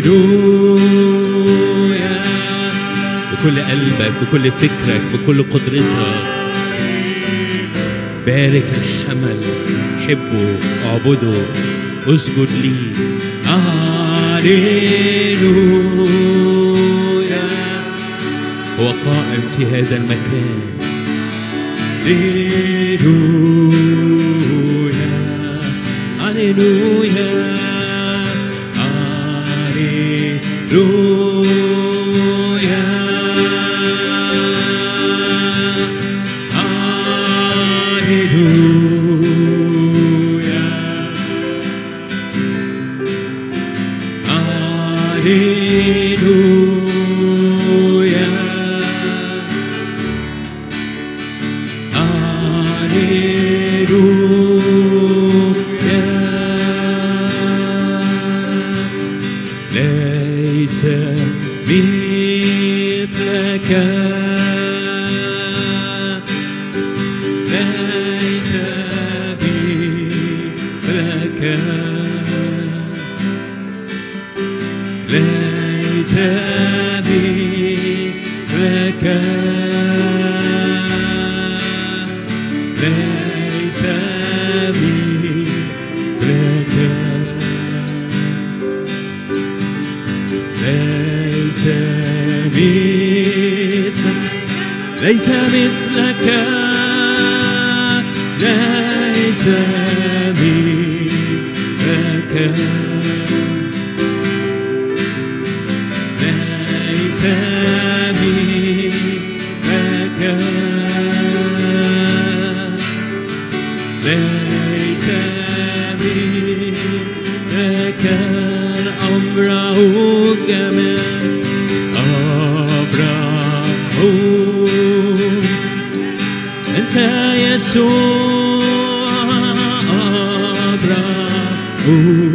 هللويا بكل قلبك بكل فكرك بكل قدرتك بارك الحمل حبه اعبده اسجد لي هللويا هو قائم في هذا المكان هللويا هللويا هللويا هللويا هللويا هللويا ليس مثلك ليس مثلك ليس مثلك ليس مثلك ليس مثلك ليس مثلك ليس مثلك ليس مثلك ليس مثلك أمره جمال أمره أنت يسوع أمره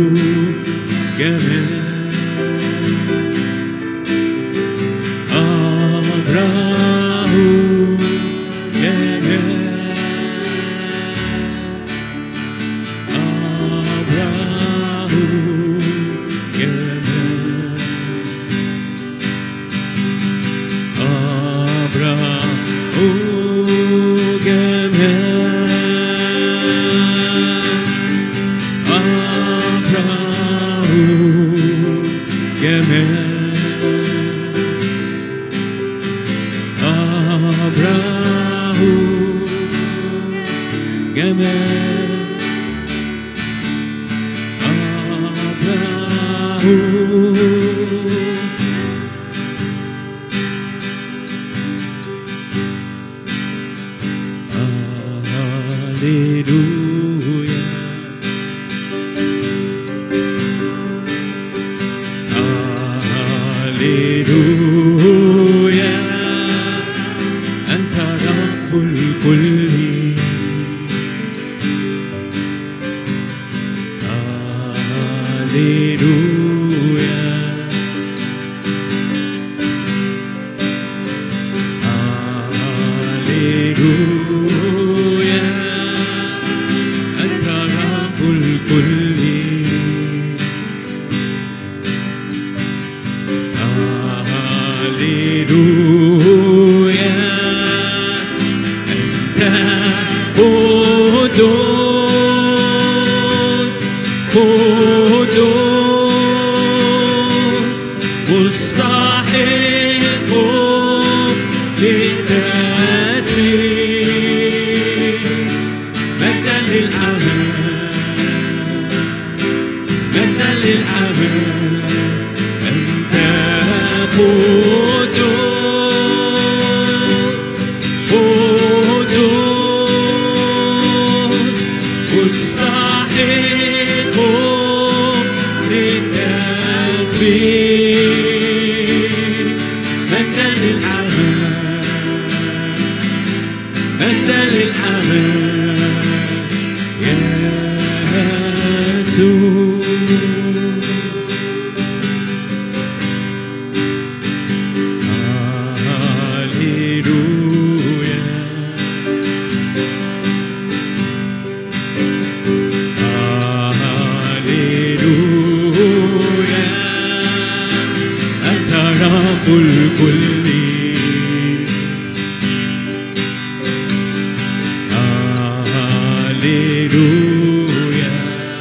جمال أمره جمال أمره جمال أمره جمال أمره جمال أمره جمال أمره هللويا هللويا أنت رب الكل هللويا هللويا أنت رب الكل هللويا أنت قدوس قدوس مستحق للتسبيح مجدا للأمان مجدا للأمان أنت قدوس قدوس مستحق للتسبيح مجدا للأمان مجدا للأمان يا يسوع هللويا الكل هاليلويا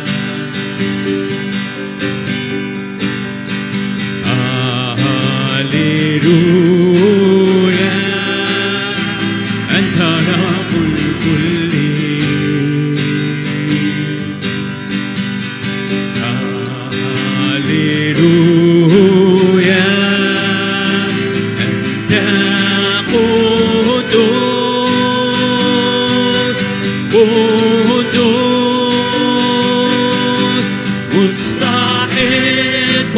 هاليلويا أنت رب الكل هاليلويا أنت قدوس قدوس مستحق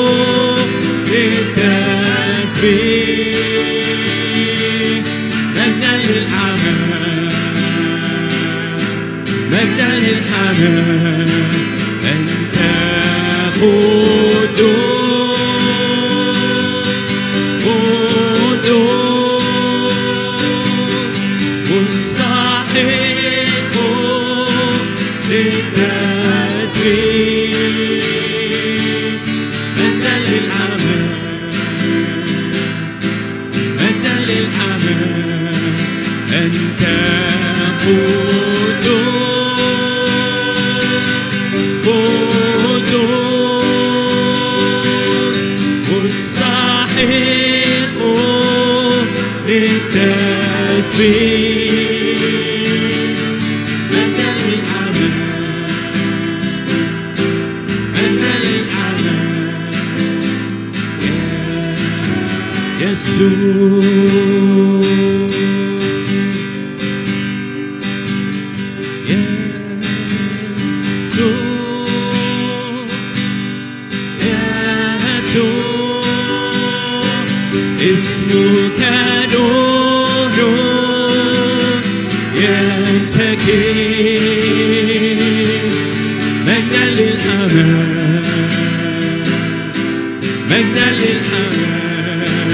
للتسبيح مجدا للحمام مجدا للحمام أنت قدوس قدوس مستحق للتسبيح مجدا للحمام مجدا للحمام أنت قدوس قدوس مستحق للتسبيح مجدا للحمام مجدا للحمام يا يسوع يسوع يسوع اسمك نور ينتكي مجدا للحمام مجدا للحمام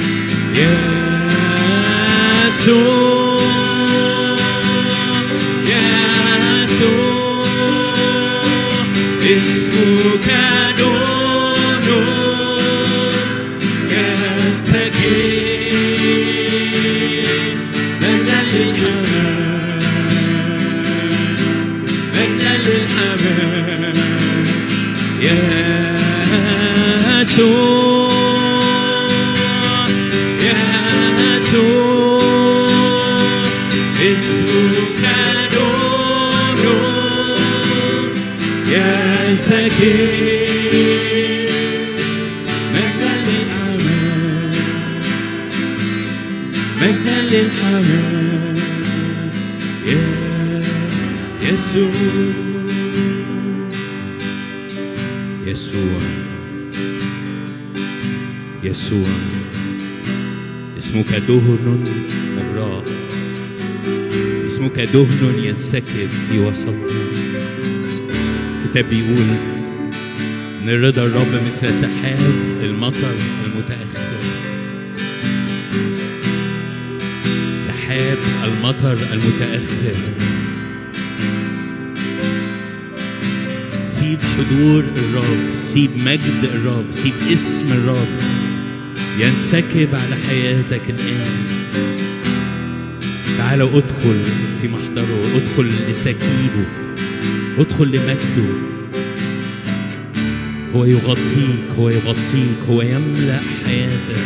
يسوع يسوع اسمك نور ينتكي مجدا للحمام مجدا للحمام يسوع يسوع اسمك نور ينتكي مجدا للحمام مجدا للحمام يا يسوع يسوع يسوع اسمك دهن مغراء اسمك دهن ينسكب في وسطنا الكتاب بيقول ان رضا الرب مثل سحاب المطر المتاخر سحاب المطر المتاخر سيب حضور الرب سيب مجد الرب سيب اسم الرب ينسكب على حياتك الآن تعالوا ادخل في محضره ادخل لسكيبه ادخل لمجده هو يغطيك هو يغطيك هو يملأ حياتك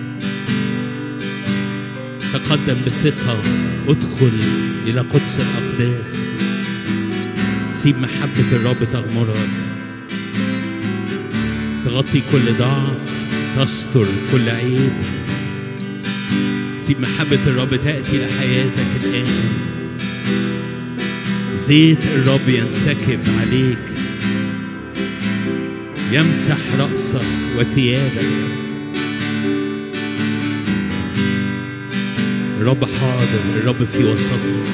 تقدم بثقة ادخل إلى قدس الأقداس سيب محبة الرب تغمرك تغطي كل ضعف تستر كل عيب سيب محبة الرب تأتي لحياتك الآن زيت الرب ينسكب عليك يمسح رأسك وثيابك الرب حاضر الرب في وسطنا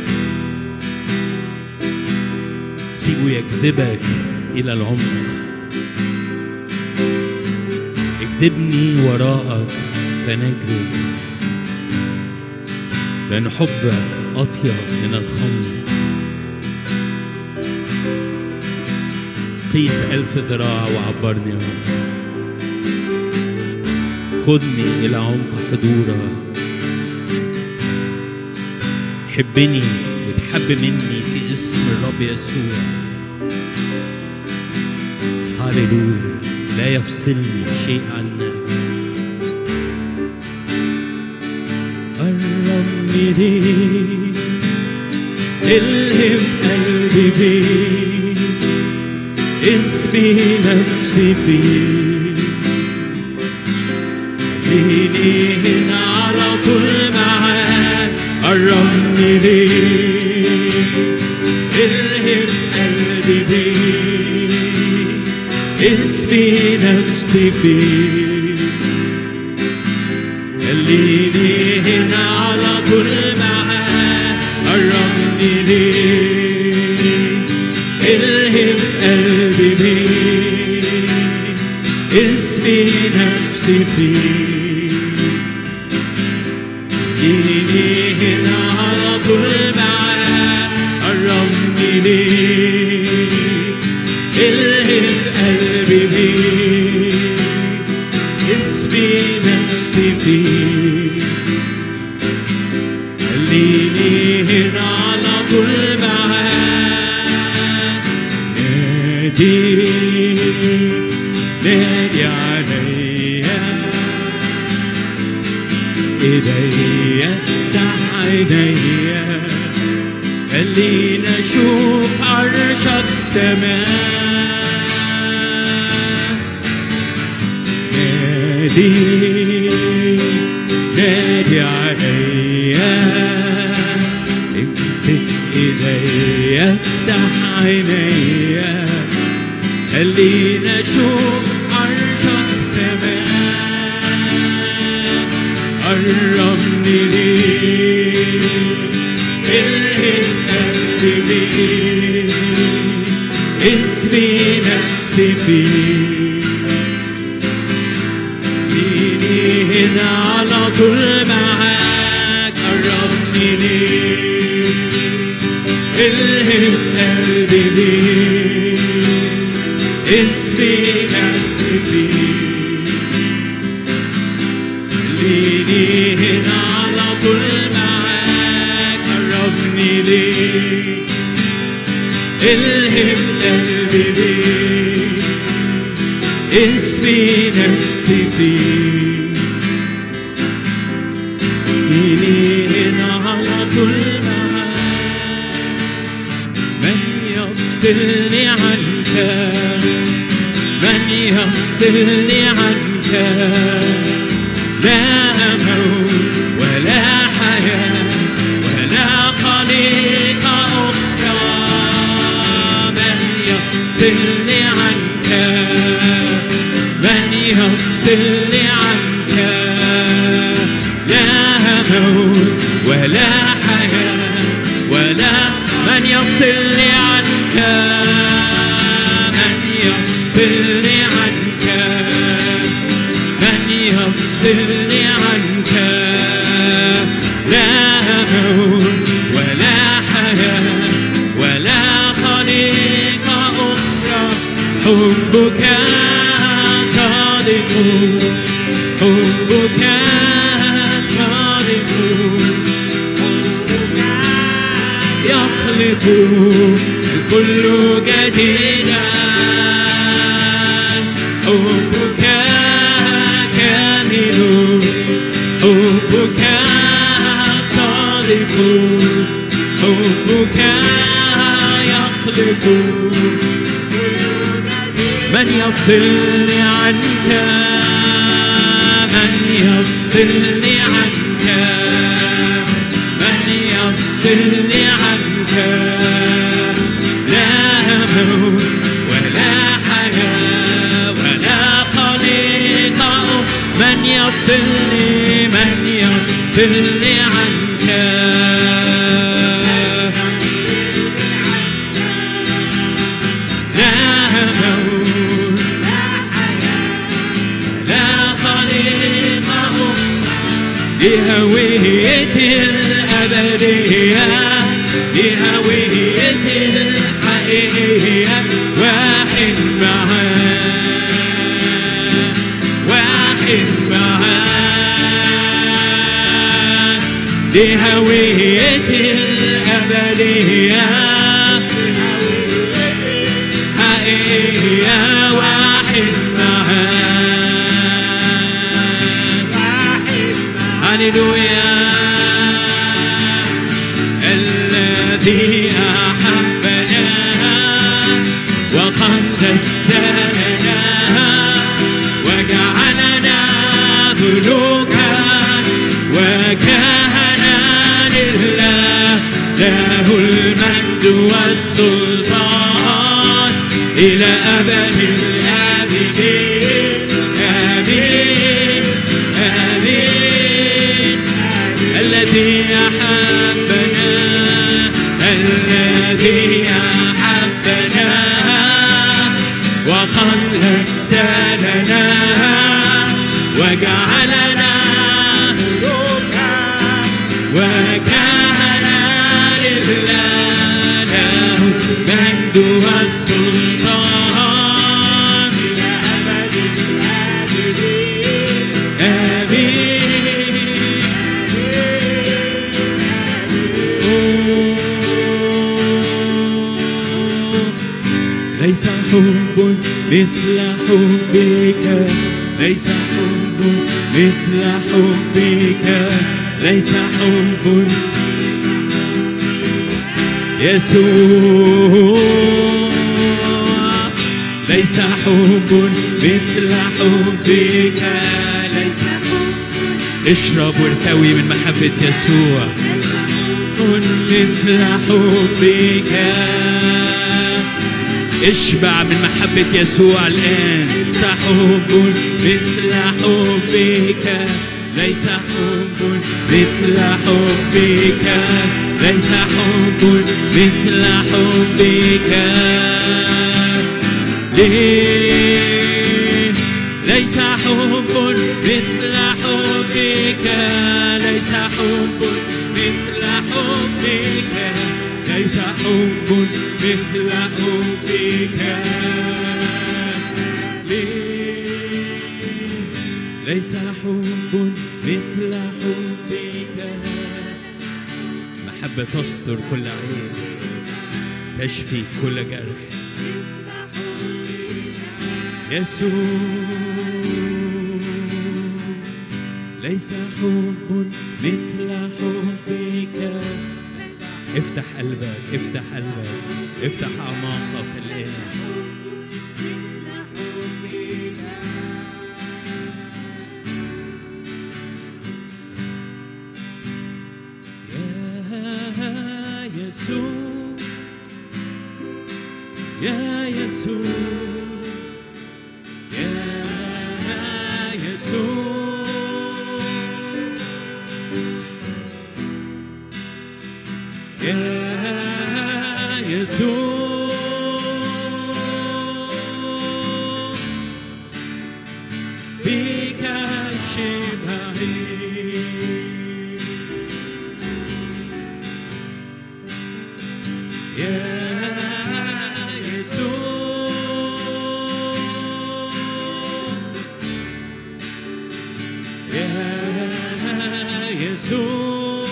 سيبه يجذبك إلى العمق اجذبني وراءك فنجري لأن حبك أطيب من الخمر قيس ألف ذراع وعبرني يا رب خذني إلى عمق حضورك حبني وتحب مني في اسم الرب يسوع هاليلويا لا يفصلني شيء عنك قربني ليك الهم قلبي بيك اسمي نفسي فيك خليني هنا على طول معاك قربني ليك الهم قلبي بيك اسمي نفسي فيك خليني هنا على طول معاك قربني ليك الهم قلبي بيك اسمي نفسي فيك خليني هنا على طول معاك قربني ليك الهم قلبي بيك اسمي نفسي فيك خليني هنا على طول معاك نادي نادي عليا ايديا افتح عينيا خلينا اشوف عرشك سماء نادي نادي عليا امسك ايديا افتح عينيا خلينا اشوف عرشك سماء قربني ليك الهم قلبي بيك اسمي نفسي فيك خليني هنا على طول معاك قربني ليك الهم قلبي ليك اسمي نفسي فيك خليني هنا على طول معاك قربني ليك الهم قلبي ليك اسمي نفسي فيك خليني هنا على طول معاك من يفصلني عنك من يفصلني عنك لا موت ولا حياة ولا خليقة أخرى من يفصلني عنك من يفصلني عنك لا موت ولا حياة ولا من يفصلني عنك من يفصلني عنك من يفصلني عنك لا موت ولا حياة ولا خليقة أخرى حبك صادق حبك صادق حبك يخلق الكل جديدا حبك كامل حبك صادق حبك يخلق من يفصلني عنك من يفصلني عنك من يفصلني عنك لا موت ولا حياة ولا خليقة من يفصلني من يفصلني عنك لا موت لا خليقة بهوية الأبدية بهوية الحقيقية واحد معاه واحد معاه لهويتي الأبدية حقيقية واحد معاك هللويا الذي أحبنا وقد غسلنا وجعلنا ملوكا وكهنا لله له المجد والسلطان إلى أبد الآبدين آمين آمين الذي أحبنا الذي أحبنا وقد غسلنا وجعلنا وكهنا لله له المجد والسلطان إلى أبد الآبدين آمين ليس حب مثل حبك ليس حب مثل حبك ليس حب يسوع ليس حب مثل حبك ليس اشرب وارتوي من محبة يسوع كن مثل حبك اشبع من محبة يسوع الآن ليس حب مثل حبك ليس حب مثل حبك ليس حب مثل حبك ليه ليس حب مثل حبك ليس حب مثل حبك ليس حب مثل حبك ليه ليس حب مثل حبك محبة تستر كل عيب تشفي كل جرح يسوع ليس حب مثل حبك افتح قلبك افتح قلبك افتح اعماقك الان يا يسوع يا يسوع يا يسوع يا يسوع فيك شبهي يا يسوع يا يسوع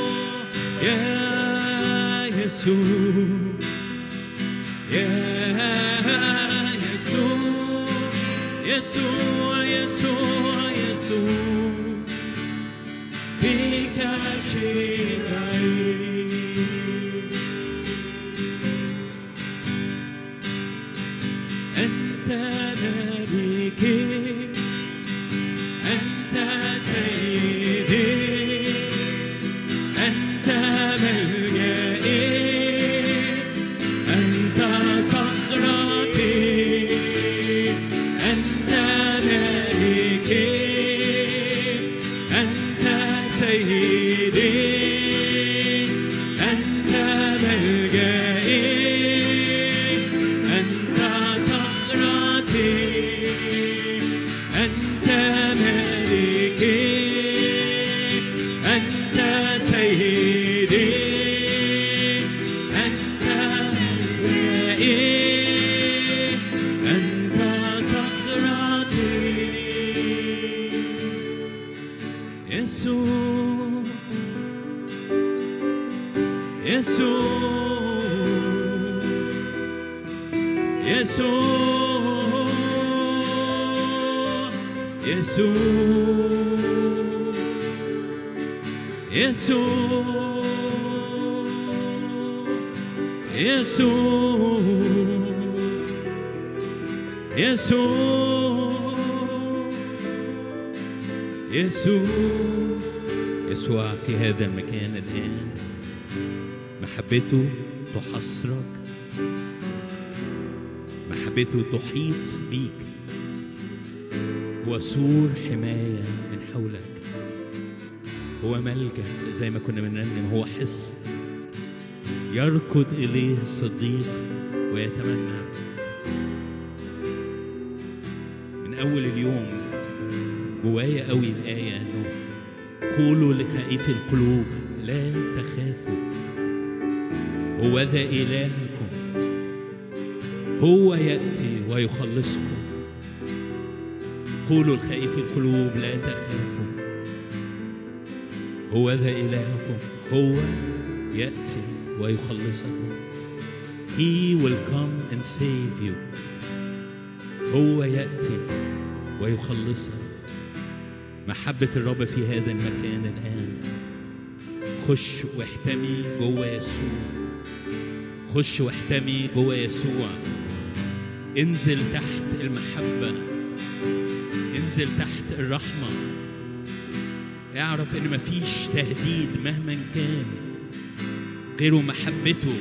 يا يسوع يا يسوع يسوع يسوع يسوع فيك شفائي أنت ملكي أنت سيدي أنت ملجئي أنت صخرتي أنت ملكي أنت سيدي يسوع يسوع يسوع يسوع يسوع يسوع في هذا المكان الآن محبته تحصرك محبته تحيط بيك هو سور حماية من حولك هو ملجأ زي ما كنا بنرنم هو حصن يركض إليه الصديق ويتمنى من أول اليوم جوايا قوي الآية إنه قولوا لخائف القلوب لا تخافوا هو ذا إلهكم هو يأتي ويخلصكم قولوا الخائف القلوب لا تخافوا هو ذا إلهكم هو يأتي ويخلصكم He will come and save you هو يأتي ويخلصك محبة الرب في هذا المكان الآن خش واحتمي جوه يسوع خش واحتمي جوه يسوع انزل تحت المحبة انزل تحت الرحمة اعرف ان مفيش تهديد مهما كان غير محبته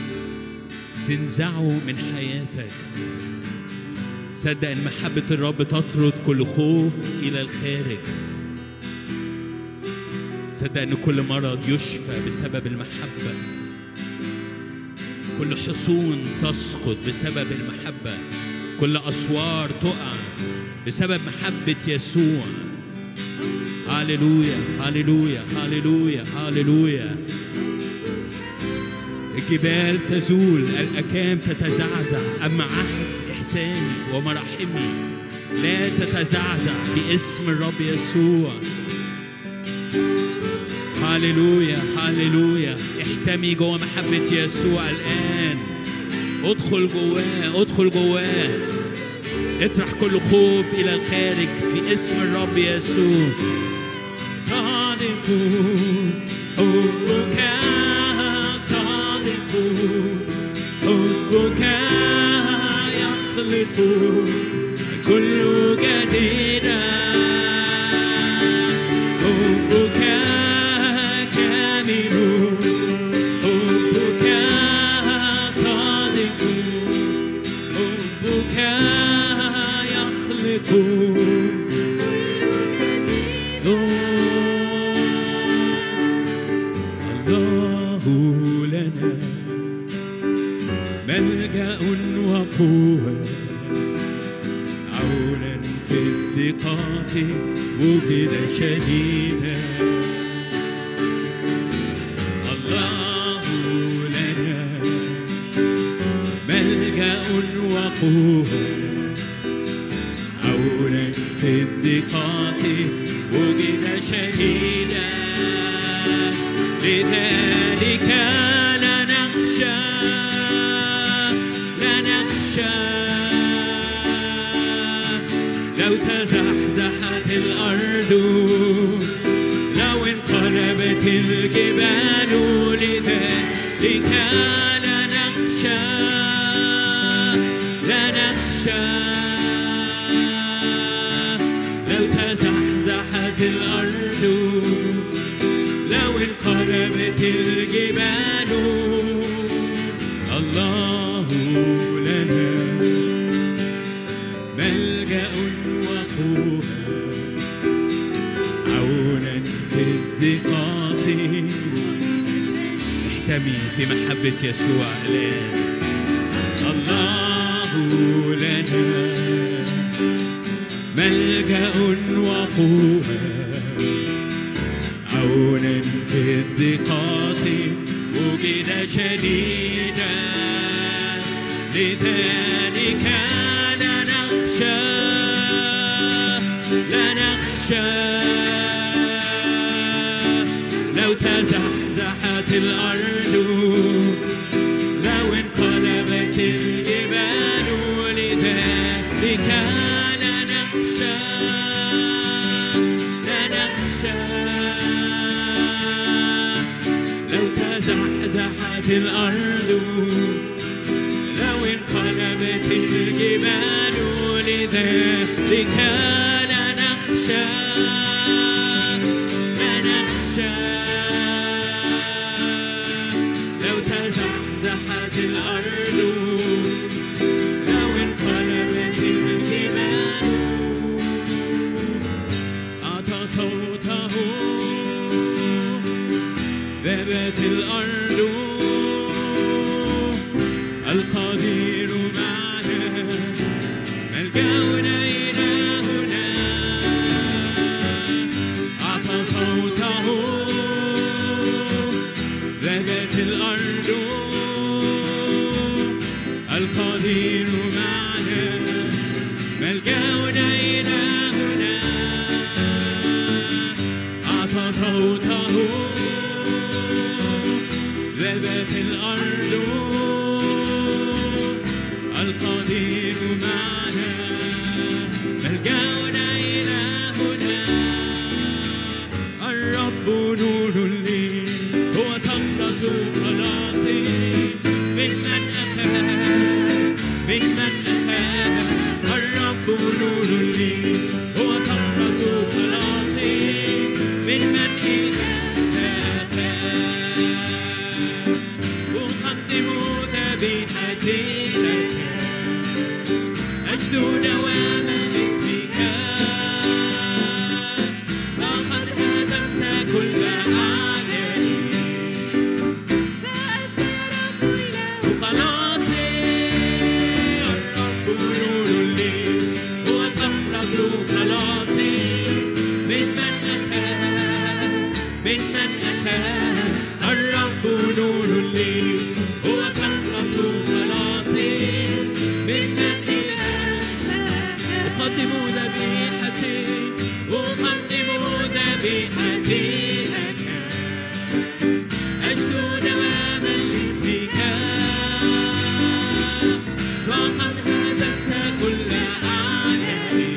تنزعه من حياتك صدق ان محبة الرب تطرد كل خوف الى الخارج صدق ان كل مرض يشفى بسبب المحبة كل حصون تسقط بسبب المحبة كل اسوار تقع بسبب محبة يسوع هاليلويا هاليلويا هاليلويا هاليلويا الجبال تزول الأكام تتزعزع أما عهد إحساني ومراحمي لا تتزعزع في اسم الرب يسوع هاليلويا هاليلويا احتمي جوه محبة يسوع الآن ادخل جواه ادخل جواه اطرح كل خوف إلى الخارج في اسم الرب يسوع صادق حبك صادق حبك يخلق كل جديدا حبك كامل حبك صادق حبك يخلق الله لنا ملجأ وقوة عونا في الضيقات وجد شديدا الله لنا ملجأ وقوة عونا في الضيقات وجد شهيدا لذلك لا نخشى لا نخشى لو تزحزحت الأرض لو انقلبت الجبال لذلك لا نخشى لا نخشى لو تزحزحت الأرض لو انقلبت الجبال الله لنا ملجأ وقوة عونا في الضيقات احتمي في محبة يسوع الآن الله لنا ملجأ وقوة عونا في الضيقات وجد شديدا لذلك لا نخشى لا نخشى لو تزحزحت الأرض لو انقلبت الجبال لذلك لا نخشى الأرض لو انقلبت الجبال لذلك لا نخشى لا نخشى لو تزحزحت الأرض لو انقلبت الجبال أعطى صوته ذابت الأرض القدير معنا ملجأنا إلهنا أعطى صوته ذابت الأرض القدير معنا ملجأنا إلهنا أعطى صوته ذابت الأرض القدير معنا ملجأنا إلهنا الرب نور لي هو ثمرة خلاصي ممن أخاف ممن أخاف الرب نور لي هو ثمرة خلاصي ممن إذا سأخاف أقدم ذبيحتي لك أجد دواما باسمك فقد هزمت كل أعدائي وخلاصي الرب نور لي هو ثمرة خلاصي ممن أخاف ممن أخاف الرب نور لي هو ثمرة خلاصي ممن أقدم ذبيحتي أقدم ذبيحتي لك أجد دواما لاسمك فقد هزمت كل أعدائي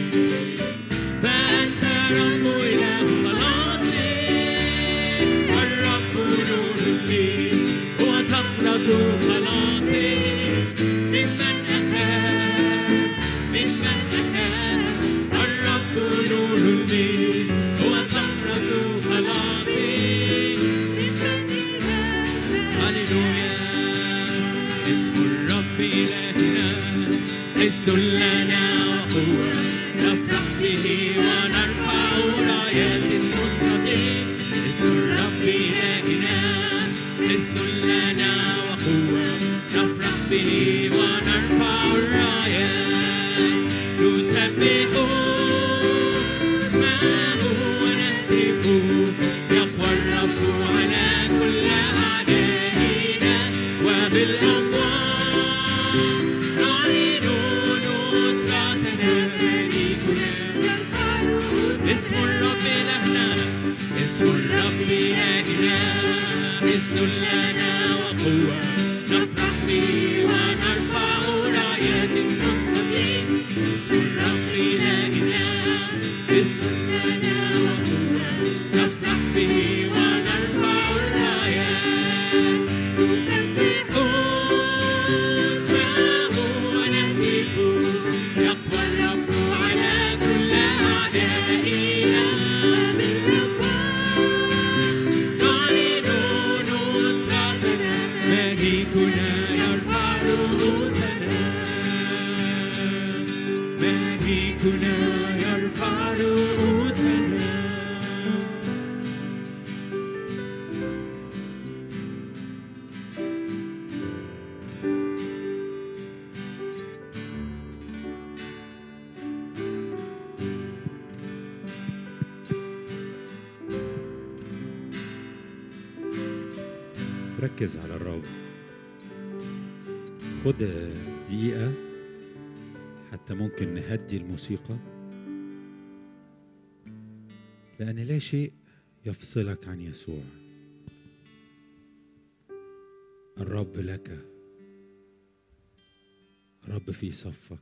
فأنت رب إله خلاصي الرب نور لي هو ثمرة خلاصي ممن أخاف ممن أخاف الرب نور لي هو ثمرة خلاصي هللويا اسم الرب إلهنا حسن لنا وقوة نفرح به ونرفع رايات النصرة اسم الرب إلهنا حسن لنا وقوة نفرح به ونرفع الرايات نسبح اسمه ونهتف يقوى الرب على كل أعدائنا وبالأقوام نعلن نصرتنا ملكنا اسم الرب إلهنا اسم الرب إلهنا حسن لنا وقوة نفرح به ونرفع رايات النصرة اسم الرب إلهنا حسن لنا وقوة نفرح به ونرفع الرايات نسبح اسمه ونهتف يقوى الرب على كل أعدائنا نعلن نصرتنا ملكنا يرفع رؤوسنا ملكنا يرفع رؤوسنا ركز على الرب خد دقيقة حتى ممكن نهدي الموسيقى لأن لا شيء يفصلك عن يسوع الرب لك الرب في صفك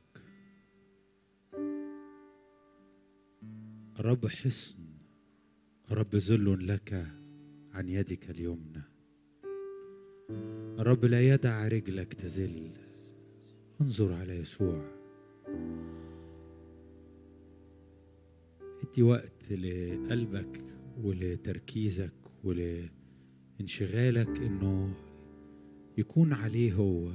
الرب حصن الرب ذل لك عن يدك اليمنى الرب لا يدع رجلك تزل انظر على يسوع ادي وقت لقلبك ولتركيزك ولانشغالك انه يكون عليه هو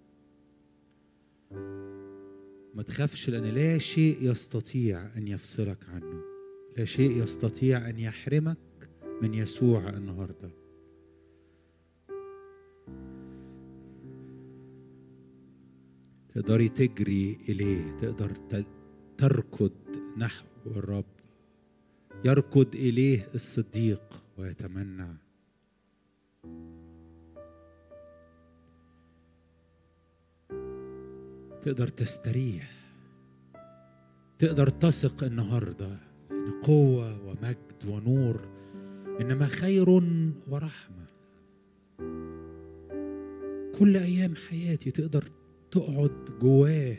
ما تخافش لان لا شيء يستطيع ان يفصلك عنه لا شيء يستطيع ان يحرمك من يسوع النهارده تقدري تجري اليه تقدر ت- تركض نحو الرب يركض اليه الصديق ويتمنى تقدر تستريح تقدر تثق النهارده ان قوه ومجد ونور انما خير ورحمه كل ايام حياتي تقدر تقعد جواه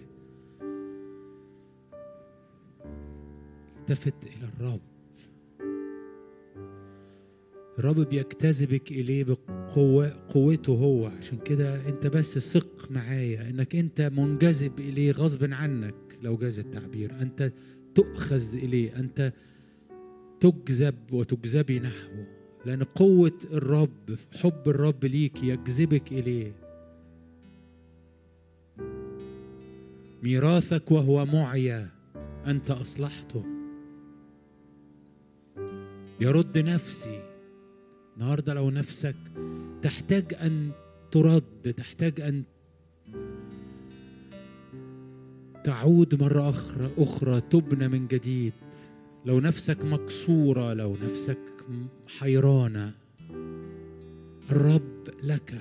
التفت الى الرب الرب بيجتذبك اليه بقوة قوته هو عشان كده انت بس ثق معايا انك انت منجذب اليه غصب عنك لو جاز التعبير انت تؤخذ اليه انت تجذب وتجذبي نحوه لان قوة الرب حب الرب ليك يجذبك اليه ميراثك وهو معيا انت اصلحته يرد نفسي النهارده لو نفسك تحتاج ان ترد تحتاج ان تعود مرة أخرى أخرى تبنى من جديد لو نفسك مكسورة لو نفسك حيرانة الرب لك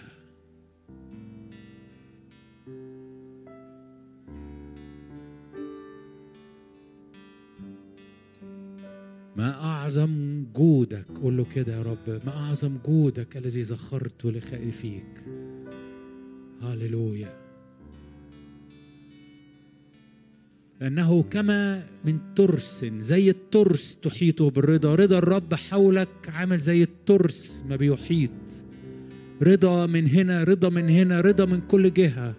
ما أعظم جودك قول له كده يا رب ما أعظم جودك الذي زخرت لخائفيك هاليلويا لأنه كما من ترس زي الترس تحيطه بالرضا رضا الرب حولك عامل زي الترس ما بيحيط رضا من هنا رضا من هنا رضا من كل جهة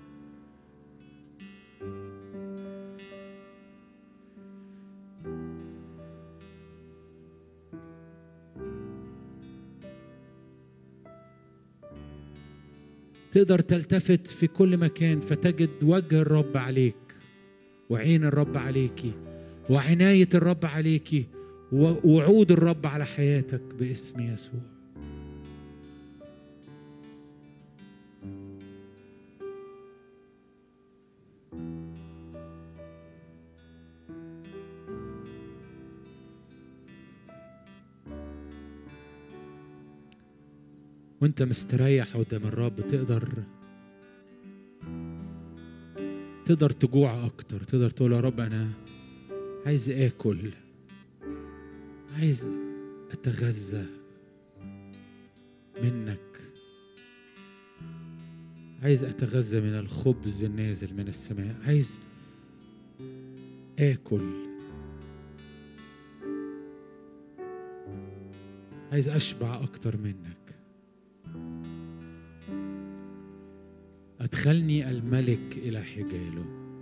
تقدر تلتفت في كل مكان فتجد وجه الرب عليك وعين الرب عليكي وعناية الرب عليكي ووعود الرب على حياتك باسم يسوع وانت مستريح قدام الرب تقدر تقدر تجوع اكتر تقدر تقول يا رب انا عايز اكل عايز اتغذى منك عايز اتغذى من الخبز النازل من السماء عايز اكل عايز اشبع اكتر منك أدخلني الملك إلى حجاله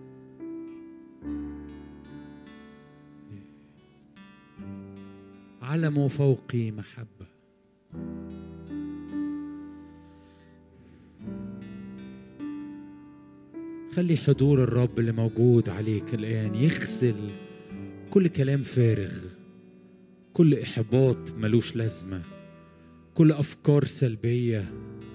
علم فوقي محبة خلي حضور الرب اللي موجود عليك الآن يغسل كل كلام فارغ كل إحباط ملوش لازمة كل أفكار سلبية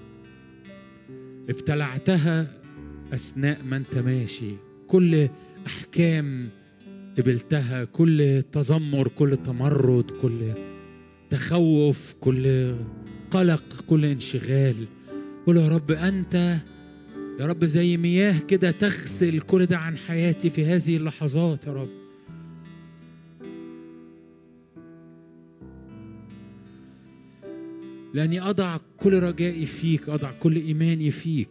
ابتلعتها اثناء ما انت ماشي كل احكام قبلتها كل تذمر كل تمرد كل تخوف كل قلق كل انشغال قول يا رب انت يا رب زي مياه كده تغسل كل ده عن حياتي في هذه اللحظات يا رب لاني اضع كل رجائي فيك اضع كل ايماني فيك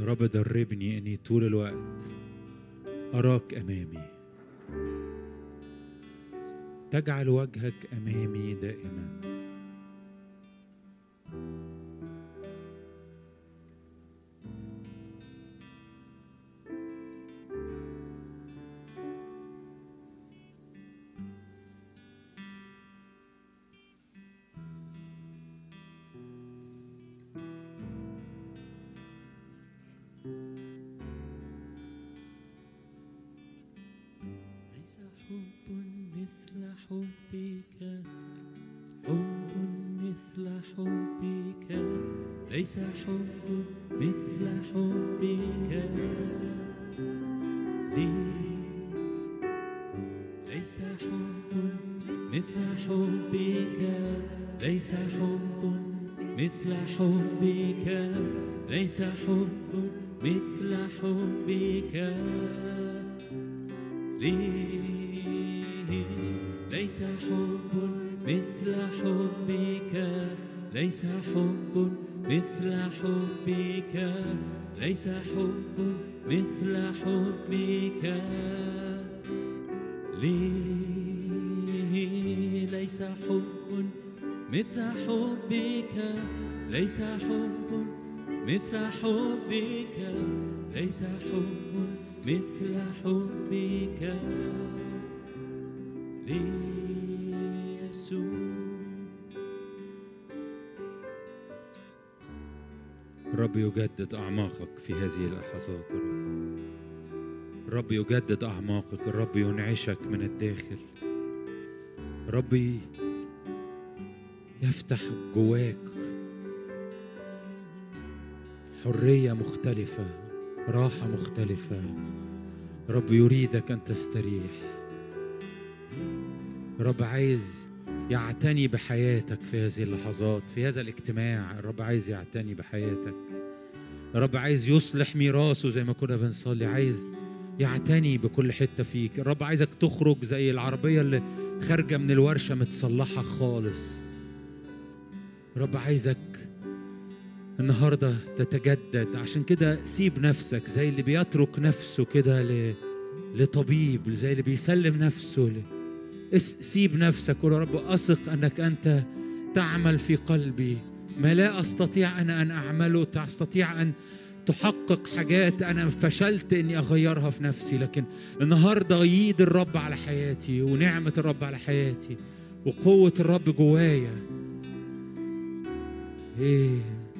يا رب دربني اني طول الوقت اراك امامي تجعل وجهك امامي دائما ليس حب مثل حبك حب مثل حبك ليس حب مثل حبك لي ليس حب مثل حبك ليس حب مثل حبك ليس حب مثل حبك لي ليس حب مثل حبك ليس حب مثل حبك ليس حب مثل حبك لي ليس حب مثل حبك ليس حب مثل حبك ليس حب مثل حبك ليسوع الرب يجدد أعماقك في هذه اللحظات يا رب الرب يجدد أعماقك الرب ينعشك من الداخل الرب يفتح جواك حرية مختلفة راحة مختلفة رب يريدك أن تستريح رب عايز يعتني بحياتك في هذه اللحظات في هذا الاجتماع الرب عايز يعتني بحياتك الرب عايز يصلح ميراثه زي ما كنا بنصلي عايز يعتني بكل حتة فيك الرب عايزك تخرج زي العربية اللي خارجة من الورشة متصلحة خالص الرب عايزك النهاردة تتجدد عشان كده سيب نفسك زي اللي بيترك نفسه كده ل... لطبيب زي اللي بيسلم نفسه ل... اس- سيب نفسك قول يا رب أثق أنك أنت تعمل في قلبي ما لا أستطيع أنا أن أعمله تستطيع أن تحقق حاجات أنا فشلت إني أغيرها في نفسي لكن النهاردة يد الرب على حياتي ونعمة الرب على حياتي وقوة الرب جوايا إيه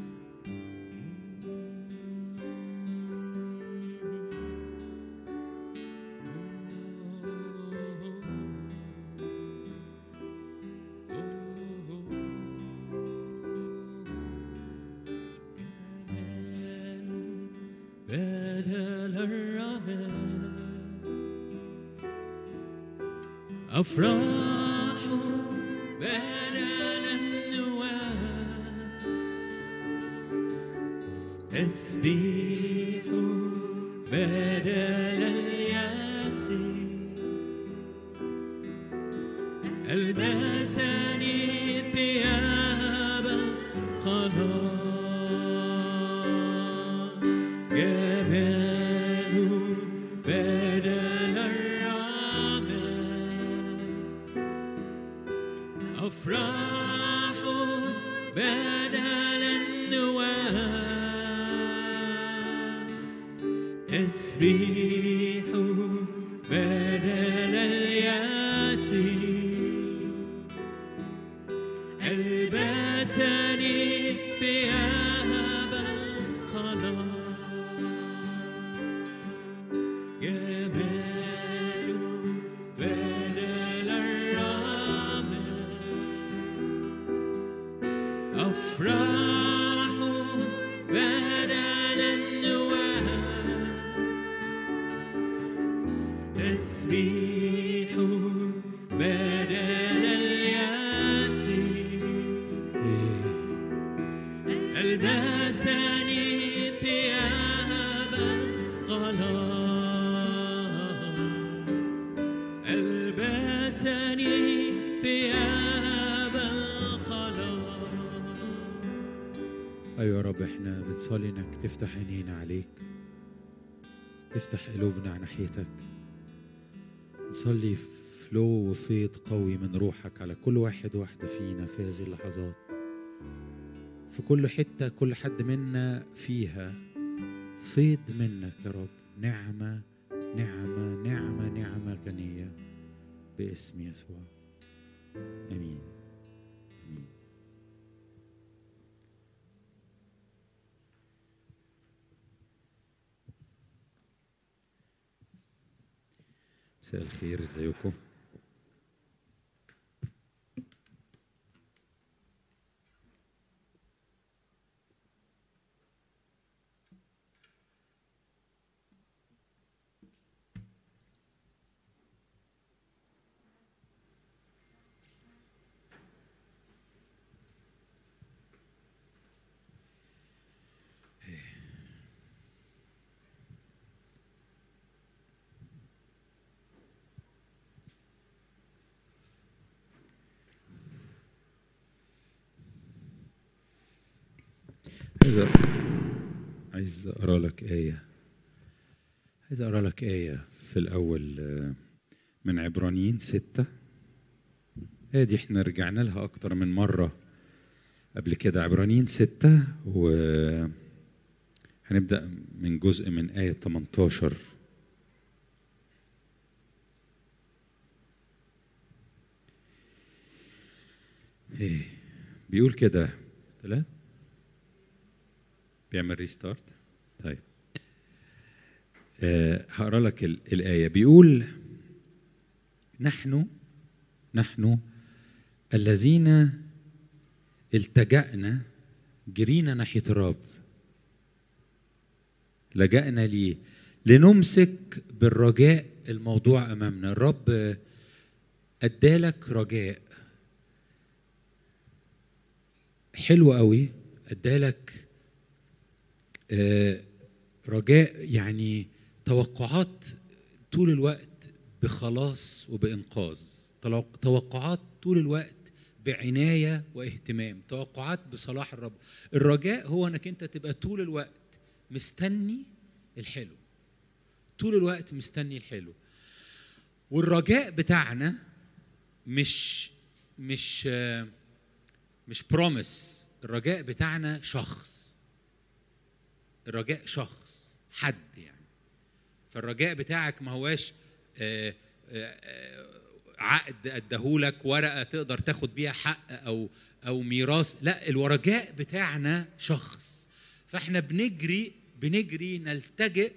بدل الرمل أفراح بدل النواه تسبيح بدل الياس ألبسني ثياب الخلاص جمال بدل الرمل أفراح بدل النواه تسبيح بدل الياس ألبسني ثياب الخلاص جمال بدل الرمل أفراح بدل النواه تسبيح بدل الياس إيه ألبسني ثياب الغلاء ألبسني ثياب الخلاء ايوه يا رب احنا بنصلي انك تفتح عينينا عليك تفتح قلوبنا ناحيتك نصلي فلو وفيض قوي من روحك على كل واحد واحدة فينا في هذه اللحظات في كل حتة كل حد منا فيها فيض منك يا رب نعمة نعمة نعمة نعمة غنية باسم يسوع امين امين مساء الخير ازيكم عايز أ- عايز اقرا لك ايه عايز اقرا لك ايه في الاول آه، من عبرانيين ستة هي دي احنا رجعنا لها اكتر من مرة قبل كده عبرانيين ستة و هنبدأ من جزء من آية 18 ايه بيقول كده ثلاث بيعمل ريستارت طيب آه هقرا لك ال- الآية بيقول نحن نحن الذين التجأنا جرينا ناحية الرب لجأنا ليه لنمسك بالرجاء الموضوع أمامنا الرب أدالك رجاء حلو قوي أدالك آه، رجاء يعني توقعات طول الوقت بخلاص وبإنقاذ تلو- توقعات طول الوقت بعناية واهتمام توقعات بصلاح الرب الرجاء هو انك انت تبقى طول الوقت مستني الحلو طول الوقت مستني الحلو والرجاء بتاعنا مش مش آه، مش بروميس الرجاء بتاعنا شخص الرجاء شخص حد يعني فالرجاء بتاعك ما هواش آه، آه، آه، عقد اداهولك ورقه تقدر تاخد بيها حق او او ميراث لا الرجاء بتاعنا شخص فاحنا بنجري بنجري نلتجئ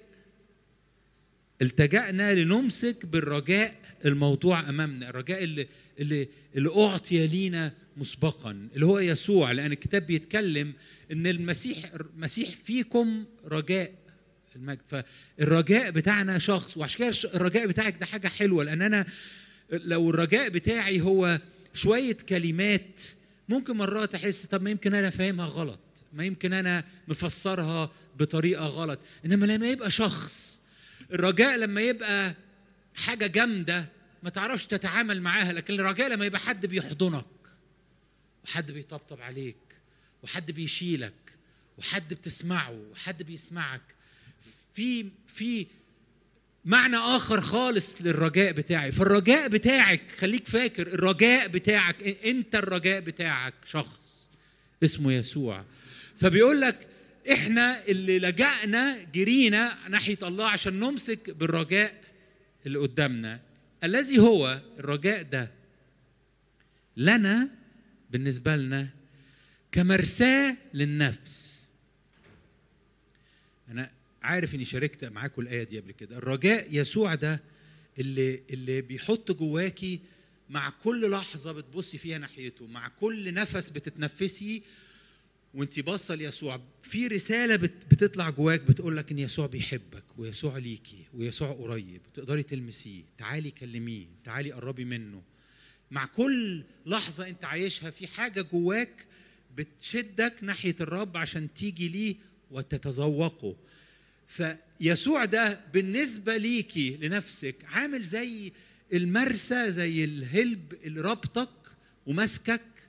التجأنا لنمسك بالرجاء الموضوع امامنا الرجاء اللي اللي اللي اعطي لينا مسبقا اللي هو يسوع لان الكتاب بيتكلم ان المسيح المسيح فيكم رجاء المجد فالرجاء بتاعنا شخص وعشان كده الرجاء بتاعك ده حاجه حلوه لان انا لو الرجاء بتاعي هو شويه كلمات ممكن مرات احس طب ما يمكن انا فاهمها غلط ما يمكن انا مفسرها بطريقه غلط انما لما يبقى شخص الرجاء لما يبقى حاجه جامده ما تعرفش تتعامل معاها لكن الرجاء لما يبقى حد بيحضنك وحد بيطبطب عليك وحد بيشيلك وحد بتسمعه وحد بيسمعك في في معنى اخر خالص للرجاء بتاعي فالرجاء بتاعك خليك فاكر الرجاء بتاعك انت الرجاء بتاعك شخص اسمه يسوع فبيقول لك احنا اللي لجأنا جرينا ناحيه الله عشان نمسك بالرجاء اللي قدامنا الذي هو الرجاء ده لنا بالنسبه لنا كمرساه للنفس انا عارف اني شاركت معاكم الايه دي قبل كده الرجاء يسوع ده اللي اللي بيحط جواكي مع كل لحظه بتبصي فيها ناحيته مع كل نفس بتتنفسي وانت باصه ليسوع في رساله بت- بتطلع جواك بتقول لك ان يسوع بيحبك ويسوع ليكي ويسوع قريب تقدري تلمسيه تعالي كلميه تعالي قربي منه مع كل لحظه انت عايشها في حاجه جواك بتشدك ناحيه الرب عشان تيجي ليه وتتذوقه فيسوع ده بالنسبه ليكي لنفسك عامل زي المرسى زي الهلب اللي ربطك وماسكك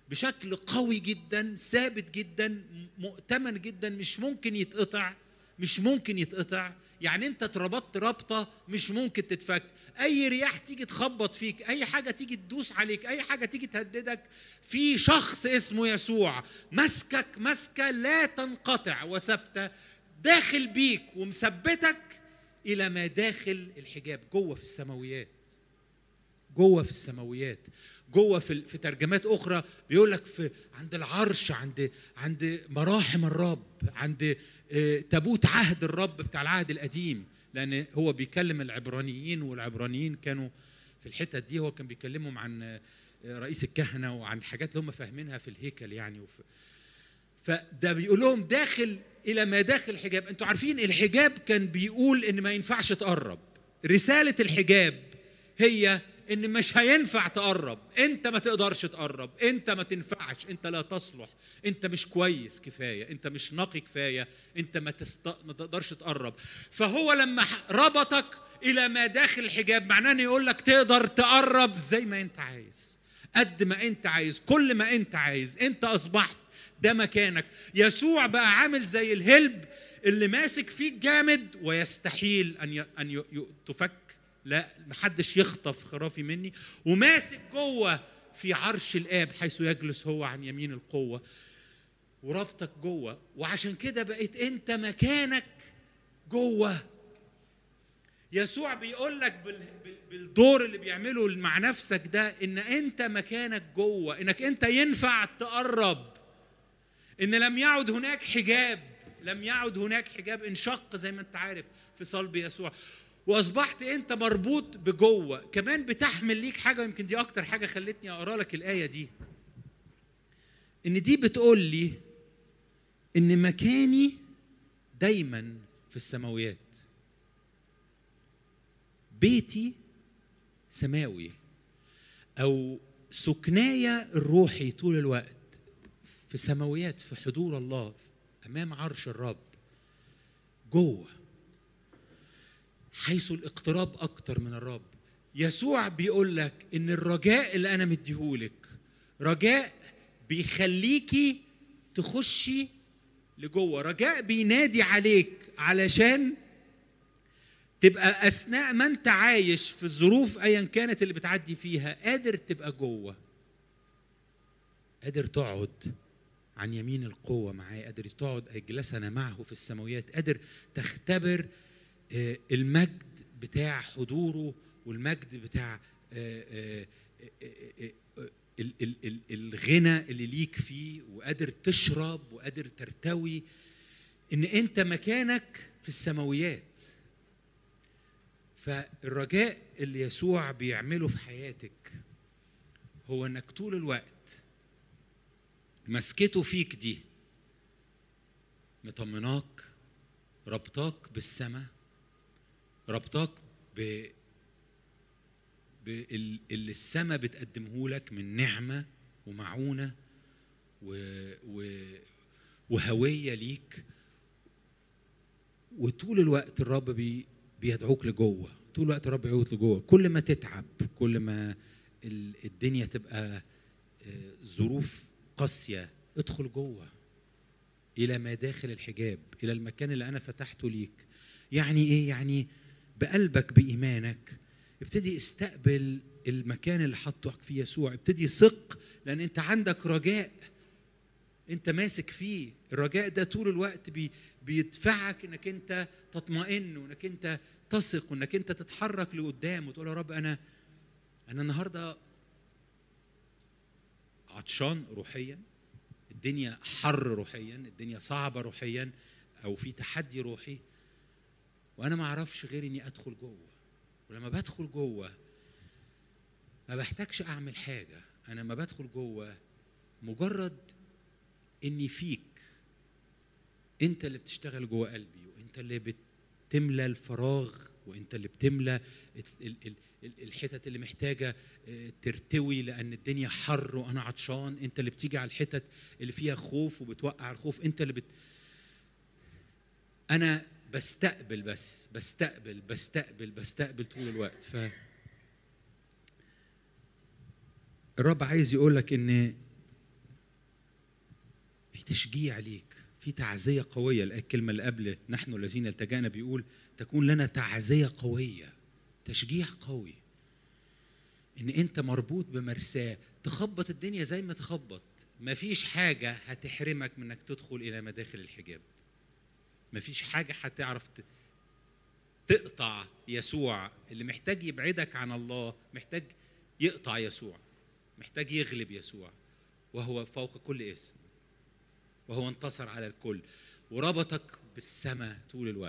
بشكل قوي جدا ثابت جدا مؤتمن جدا مش ممكن يتقطع مش ممكن يتقطع يعني انت اتربطت رابطه مش ممكن تتفك اي رياح تيجي تخبط فيك اي حاجه تيجي تدوس عليك اي حاجه تيجي تهددك في شخص اسمه يسوع مسكك مسكه لا تنقطع وثابته داخل بيك ومثبتك الى ما داخل الحجاب جوه في السماويات جوه في السماويات جوه في في ترجمات اخرى بيقول لك في عند العرش عند عند مراحم الرب عند آه، تابوت عهد الرب بتاع العهد القديم لان هو بيكلم العبرانيين والعبرانيين كانوا في الحتت دي هو كان بيكلمهم عن آه، رئيس الكهنه وعن حاجات اللي هم فاهمينها في الهيكل يعني وفي فده بيقول لهم داخل الى ما داخل الحجاب انتوا عارفين الحجاب كان بيقول ان ما ينفعش تقرب رساله الحجاب هي ان مش هينفع تقرب انت ما تقدرش تقرب انت ما تنفعش انت لا تصلح انت مش كويس كفايه انت مش نقي كفايه انت ما, تست... ما تقدرش تقرب فهو لما ح- ربطك الى ما داخل الحجاب معناه انه يقول لك تقدر تقرب زي ما انت عايز قد ما انت عايز كل ما انت عايز انت اصبحت ده مكانك يسوع بقى عامل زي الهلب اللي ماسك فيك جامد ويستحيل ان ي... ان ي... ي... تفك لا محدش يخطف خرافي مني وماسك جوه في عرش الاب حيث يجلس هو عن يمين القوه وربطك جوه وعشان كده بقيت انت مكانك جوه يسوع بيقول لك بال- بال- بالدور اللي بيعمله مع نفسك ده ان انت مكانك جوه انك انت ينفع تقرب ان لم يعد هناك حجاب لم يعد هناك حجاب انشق زي ما انت عارف في صلب يسوع واصبحت انت مربوط بجوه كمان بتحمل ليك حاجه يمكن دي اكتر حاجه خلتني اقرا لك الايه دي ان دي بتقول لي ان مكاني دايما في السماويات بيتي سماوي او سكنايا الروحي طول الوقت في سماويات في حضور الله امام عرش الرب جوه حيث الاقتراب اكتر من الرب يسوع بيقول لك ان الرجاء اللي انا مديهولك رجاء بيخليكي تخشي لجوه رجاء بينادي عليك علشان تبقى اثناء ما انت عايش في الظروف ايا كانت اللي بتعدي فيها قادر تبقى جوه قادر تقعد عن يمين القوة معاه قادر تقعد أجلسنا معه في السماويات قادر تختبر آه، المجد بتاع حضوره والمجد بتاع آه، آه، آه، آه، آه، ال- ال- ال- الغنى اللي ليك فيه وقادر تشرب وقادر ترتوي ان انت مكانك في السماويات فالرجاء اللي يسوع بيعمله في حياتك هو انك طول الوقت مسكته فيك دي مطمناك ربطاك بالسماء ربطاك ب بال- اللي السماء بتقدمه لك من نعمة ومعونة و... و... وهوية ليك وطول الوقت الرب بي... بيدعوك لجوه طول الوقت الرب بيدعوك لجوه كل ما تتعب كل ما ال- الدنيا تبقى آه، ظروف قاسية ادخل جوه إلى ما داخل الحجاب إلى المكان اللي أنا فتحته ليك يعني إيه يعني بقلبك بإيمانك ابتدي استقبل المكان اللي حطك فيه يسوع ابتدي ثق لأن أنت عندك رجاء أنت ماسك فيه الرجاء ده طول الوقت بي بيدفعك انك انت تطمئن وانك انت تثق وانك انت تتحرك لقدام وتقول يا رب انا انا النهارده عطشان روحيا الدنيا حر روحيا الدنيا صعبه روحيا او في تحدي روحي وانا ما اعرفش غير اني ادخل جوه ولما بدخل جوه ما بحتاجش اعمل حاجه انا ما بدخل جوه مجرد اني فيك انت اللي بتشتغل جوه قلبي وانت اللي بتملى الفراغ وانت اللي بتملى ال- ال- ال- ال- الحتت اللي محتاجه آه، ترتوي لان الدنيا حر وانا عطشان انت اللي بتيجي على الحتت اللي فيها خوف وبتوقع الخوف انت اللي بت انا بستقبل بس بستقبل بستقبل بستقبل طول الوقت ف الرب عايز يقول لك ان تشجيع ليك في تعزيه قويه الكلمه اللي قبل نحن الذين التجانا بيقول تكون لنا تعزيه قويه تشجيع قوي ان انت مربوط بمرساه تخبط الدنيا زي ما تخبط مفيش حاجه هتحرمك من انك تدخل الى مداخل الحجاب مفيش حاجه هتعرف ت- تقطع يسوع اللي محتاج يبعدك عن الله محتاج يقطع يسوع محتاج يغلب يسوع وهو فوق كل اسم وهو انتصر على الكل وربطك بالسماء طول الوقت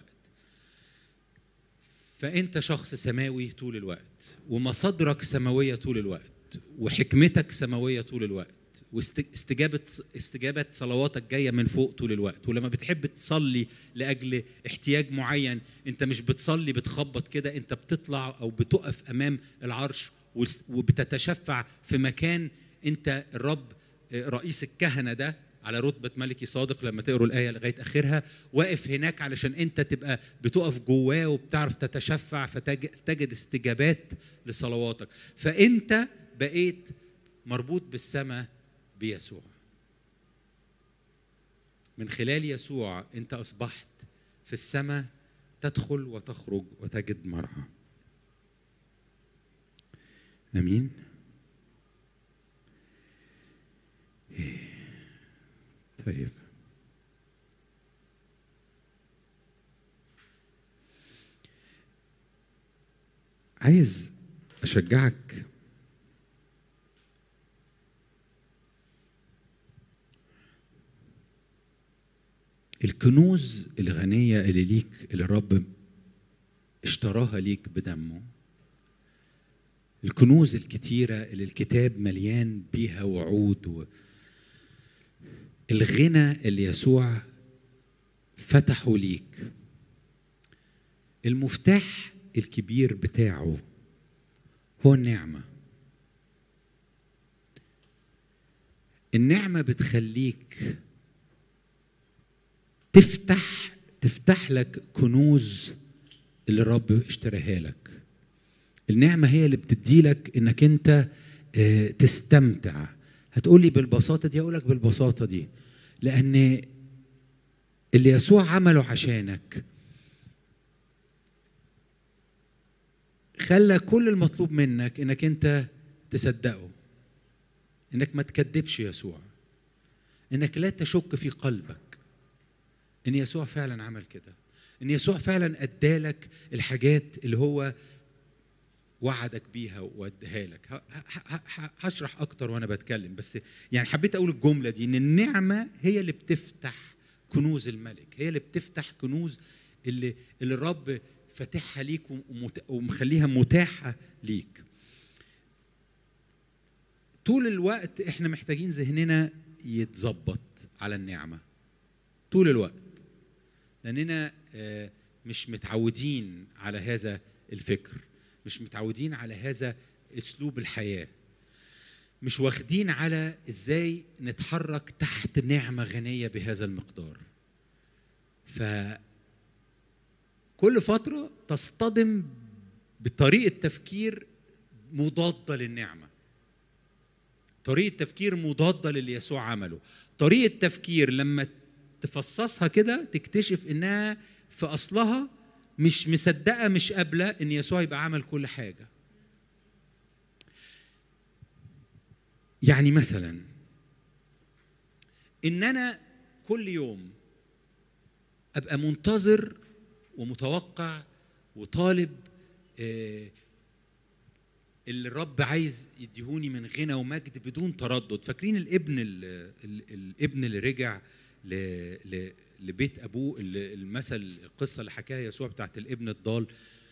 فانت شخص سماوي طول الوقت ومصادرك سماويه طول الوقت وحكمتك سماويه طول الوقت واستجابه استجابه صلواتك جايه من فوق طول الوقت ولما بتحب تصلي لاجل احتياج معين انت مش بتصلي بتخبط كده انت بتطلع او بتقف امام العرش وس- وبتتشفع في مكان انت الرب آه، رئيس الكهنه ده على رتبه ملكي صادق لما تقروا الايه لغايه اخرها واقف هناك علشان انت تبقى بتقف جواه وبتعرف تتشفع فتجد استجابات لصلواتك فانت بقيت مربوط بالسماء بيسوع من خلال يسوع انت اصبحت في السماء تدخل وتخرج وتجد مرعى امين طيب عايز اشجعك الكنوز الغنية اللي ليك اللي الرب اشتراها ليك بدمه الكنوز الكتيرة اللي الكتاب مليان بيها وعود و... الغنى اللي يسوع فتحه ليك المفتاح الكبير بتاعه هو النعمة النعمة بتخليك تفتح تفتح لك كنوز اللي الرب اشتراها لك النعمة هي اللي بتدي لك انك انت اه تستمتع هتقولي بالبساطة دي اقولك بالبساطة دي لان اللي يسوع عمله عشانك خلى كل المطلوب منك انك انت تصدقه انك ما تكذبش يسوع انك لا تشك في قلبك ان يسوع فعلا عمل كده ان يسوع فعلا ادالك الحاجات اللي هو وعدك بيها واديها لك هشرح اكتر وانا بتكلم بس يعني حبيت اقول الجمله دي ان النعمه هي اللي بتفتح كنوز الملك هي اللي بتفتح كنوز اللي اللي الرب فاتحها ليك ومخليها متاحه ليك طول الوقت احنا محتاجين ذهننا يتظبط على النعمه طول الوقت لاننا مش متعودين على هذا الفكر مش متعودين على هذا اسلوب الحياه مش واخدين على ازاي نتحرك تحت نعمه غنيه بهذا المقدار ف كل فتره تصطدم بطريقه تفكير مضاده للنعمه طريقه تفكير مضاده للي يسوع عمله طريقه تفكير لما تفصصها كده تكتشف انها في اصلها مش مصدقه مش قابله ان يسوع يبقى عمل كل حاجه يعني مثلا ان انا كل يوم ابقى منتظر ومتوقع وطالب آه اللي الرب عايز يديهوني من غنى ومجد بدون تردد فاكرين الابن ال ال الابن اللي رجع ل ل لبيت ابوه المثل القصه اللي حكاها يسوع بتاعت الابن الضال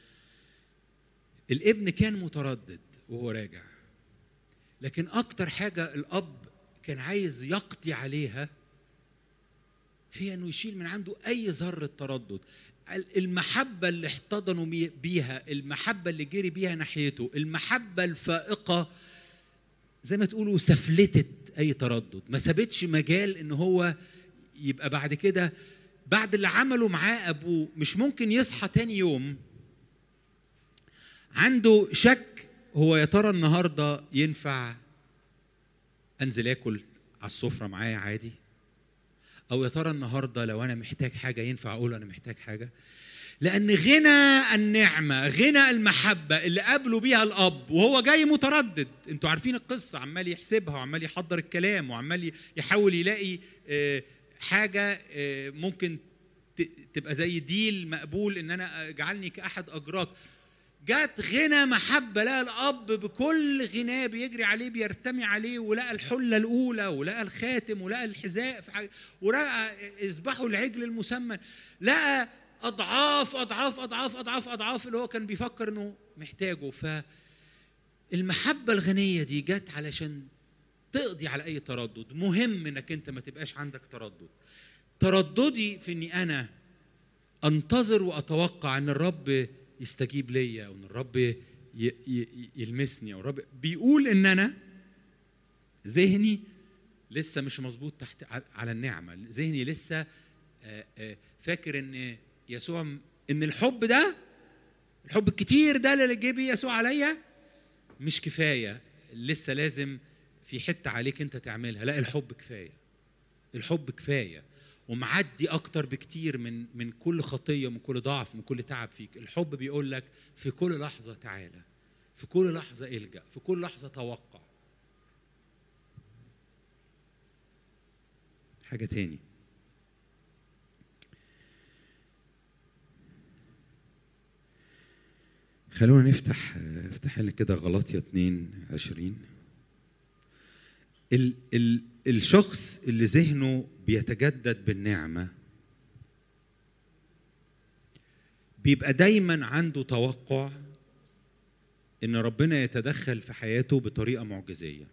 الابن كان متردد وهو راجع لكن اكتر حاجه الاب كان عايز يقضي عليها هي انه يشيل من عنده اي ذره تردد المحبة اللي احتضنوا بيها المحبة اللي جري بيها ناحيته المحبة الفائقة زي ما تقولوا سفلتت أي تردد ما سابتش مجال إن هو يبقى بعد كده بعد اللي عمله معاه أبوه مش ممكن يصحى تاني يوم عنده شك هو يا ترى النهاردة ينفع أنزل آكل على السفرة معايا عادي او يا ترى النهارده لو انا محتاج حاجه ينفع اقول انا محتاج حاجه لان غنى النعمه غنى المحبه اللي قابله بيها الاب وهو جاي متردد انتوا عارفين القصه عمال يحسبها وعمال يحضر الكلام وعمال يحاول يلاقي آه، حاجه آه، ممكن ت- تبقى زي ديل مقبول ان انا اجعلني كاحد اجراك جت غنى محبه لقى الاب بكل غناه بيجري عليه بيرتمي عليه ولقى الحله الاولى ولقى الخاتم ولقى الحذاء في حاجة ولقى اذبحوا العجل المسمن لقى اضعاف اضعاف اضعاف اضعاف اضعاف اللي هو كان بيفكر انه محتاجه فالمحبه الغنيه دي جت علشان تقضي على اي تردد مهم انك انت ما تبقاش عندك تردد ترددي في اني انا انتظر واتوقع ان الرب يستجيب ليا او ان الرب ي- ي- يلمسني او الرب بيقول ان انا ذهني لسه مش مظبوط تحت ع- على النعمه ذهني لسه آه، آه، فاكر ان يسوع م- ان الحب ده الحب الكتير ده اللي جه بيه يسوع عليا مش كفايه لسه لازم في حته عليك انت تعملها لا الحب كفايه الحب كفايه ومعدي اكتر بكتير من من كل خطيه من كل ضعف من كل تعب فيك الحب بيقول لك في كل لحظه تعالى في كل لحظه الجا في كل لحظه توقع حاجه تاني خلونا نفتح افتح لنا كده غلاطيا 2 20 ال ال الشخص اللي ذهنه بيتجدد بالنعمه بيبقى دايما عنده توقع ان ربنا يتدخل في حياته بطريقه معجزيه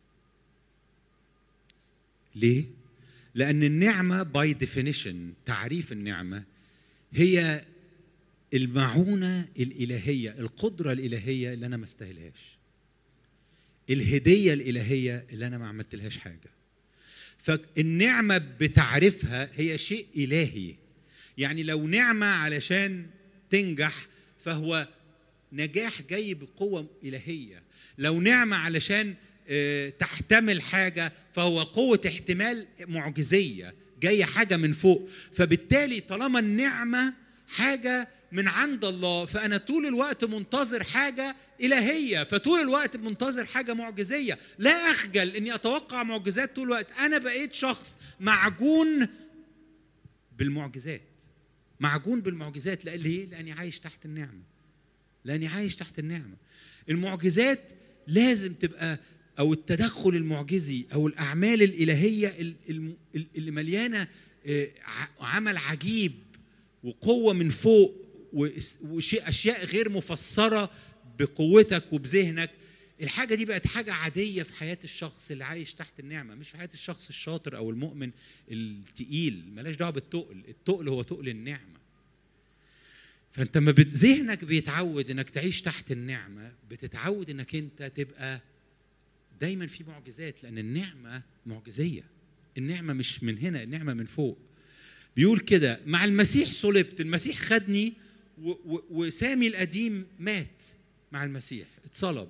ليه لان النعمه باي ديفينيشن تعريف النعمه هي المعونه الالهيه القدره الالهيه اللي انا ما استاهلهاش الهديه الالهيه اللي انا ما عملتلهاش حاجه فالنعمه بتعرفها هي شيء الهي يعني لو نعمه علشان تنجح فهو نجاح جاي بقوه الهيه لو نعمه علشان آه، تحتمل حاجه فهو قوه احتمال معجزيه جايه حاجه من فوق فبالتالي طالما النعمه حاجه من عند الله فانا طول الوقت منتظر حاجه الهيه فطول الوقت منتظر حاجه معجزيه لا اخجل اني اتوقع معجزات طول الوقت انا بقيت شخص معجون بالمعجزات معجون بالمعجزات لا ليه لاني عايش تحت النعمه لاني عايش تحت النعمه المعجزات لازم تبقى او التدخل المعجزي او الاعمال الالهيه ال- الم- ال- اللي مليانه آه، ع- عمل عجيب وقوه من فوق وإس- وشيء اشياء غير مفسره بقوتك وبذهنك الحاجه دي بقت حاجه عاديه في حياه الشخص اللي عايش تحت النعمه مش في حياه الشخص الشاطر او المؤمن التقيل ملاش دعوه بالتقل التقل هو تقل النعمه فانت ما بت- ذهنك بيتعود انك تعيش تحت النعمه بتتعود انك انت تبقى دايما في معجزات لان النعمه معجزيه النعمه مش من هنا النعمه من فوق بيقول كده مع المسيح صلبت المسيح خدني و- و- وسامي القديم مات مع المسيح اتصلب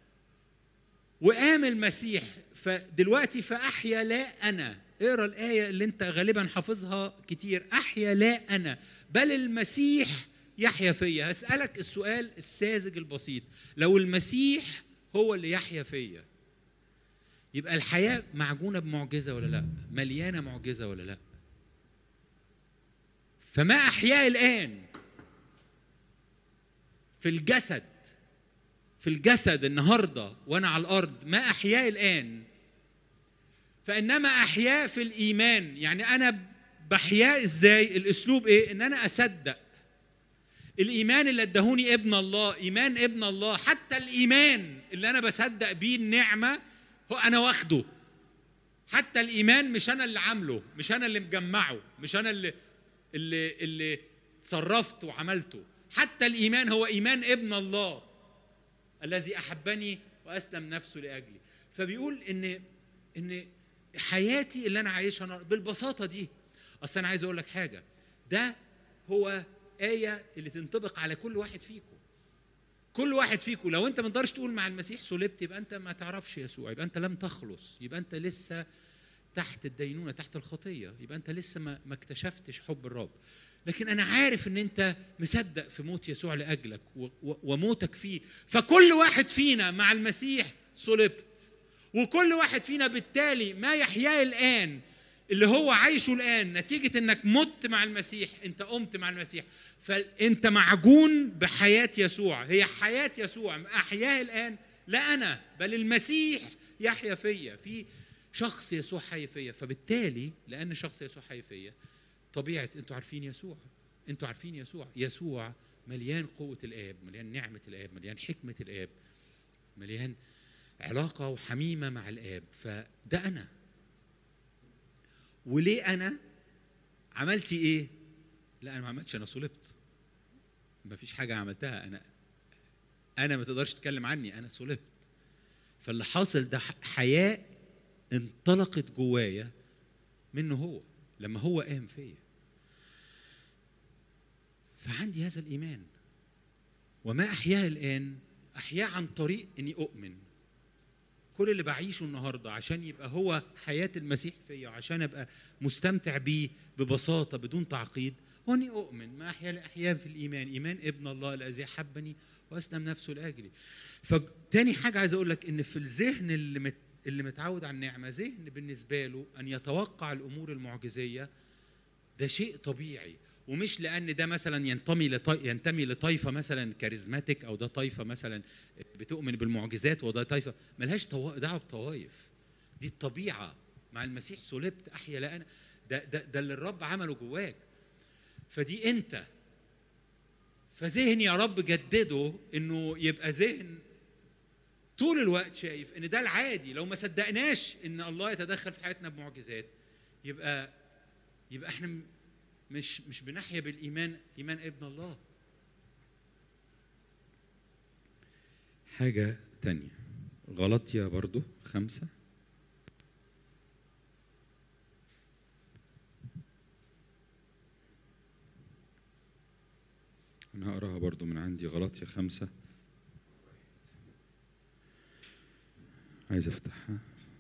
وقام المسيح فدلوقتي فاحيا لا انا اقرا الايه اللي انت غالبا حافظها كتير احيا لا انا بل المسيح يحيا فيا هسالك السؤال الساذج البسيط لو المسيح هو اللي يحيا فيا يبقى الحياه معجونه بمعجزه ولا لا مليانه معجزه ولا لا فما احياه الان في الجسد في الجسد النهارده وانا على الارض ما احياه الان فانما احياه في الايمان يعني انا بحياه ازاي الاسلوب ايه ان انا اصدق الايمان اللي ادهوني ابن الله ايمان ابن الله حتى الايمان اللي انا بصدق بيه النعمه هو انا واخده حتى الايمان مش انا اللي عامله مش انا اللي مجمعه مش انا اللي اللي اللي تصرفت وعملته حتى الايمان هو ايمان ابن الله الذي احبني واسلم نفسه لاجلي فبيقول ان ان حياتي اللي انا عايشها النهاردة بالبساطه دي اصل انا عايز اقول لك حاجه ده هو ايه اللي تنطبق على كل واحد فيكم كل واحد فيكم لو انت ما تقدرش تقول مع المسيح صلبت يبقى انت ما تعرفش يسوع يبقى انت لم تخلص يبقى انت لسه تحت الدينونه تحت الخطيه يبقى انت لسه ما ما اكتشفتش حب الرب لكن انا عارف ان انت مصدق في موت يسوع لاجلك و- و- وموتك فيه فكل واحد فينا مع المسيح صلبت وكل واحد فينا بالتالي ما يحياه الان اللي هو عايشه الان نتيجه انك مت مع المسيح انت قمت مع المسيح فانت معجون بحياه يسوع هي حياه يسوع احياه الان لا انا بل المسيح يحيا فيا في شخص يسوع حي فيا فبالتالي لان شخص يسوع حي فيا طبيعه انتوا عارفين يسوع انتوا عارفين يسوع يسوع مليان قوه الاب مليان نعمه الاب مليان حكمه الاب مليان علاقه وحميمه مع الاب فده انا وليه انا عملتي ايه لا انا ما عملتش انا صلبت ما فيش حاجه عملتها انا انا ما تقدرش تتكلم عني انا صلبت فاللي حاصل ده ح- حياه انطلقت جوايا منه هو لما هو قام فيا فعندي هذا الايمان وما احياه الان احياه عن طريق اني اؤمن كل اللي بعيشه النهارده عشان يبقى هو حياه المسيح فيا وعشان ابقى مستمتع بيه ببساطه بدون تعقيد هو اني اؤمن ما احيا احيا في الايمان ايمان ابن الله الذي حبني واسلم نفسه لاجلي فتاني حاجه عايز اقول لك ان في الذهن اللي مت اللي متعود على النعمه ذهن بالنسبه له ان يتوقع الامور المعجزيه ده شيء طبيعي ومش لان ده مثلا ينتمي لطي... ينتمي لطائفه مثلا كاريزماتيك او ده طائفه مثلا بتؤمن بالمعجزات وده طائفه ملهاش طوا... دعوه بطوائف دي الطبيعه مع المسيح صلبت احيا لا انا ده ده ده اللي الرب عمله جواك فدي انت فذهن يا رب جدده انه يبقى ذهن طول الوقت شايف ان ده العادي لو ما صدقناش ان الله يتدخل في حياتنا بمعجزات يبقى يبقى احنا م- مش مش بنحيا بالايمان ايمان ابن الله حاجة تانية غلطية برضو خمسة أنا هقراها برضو من عندي غلطية خمسة عايز أفتحها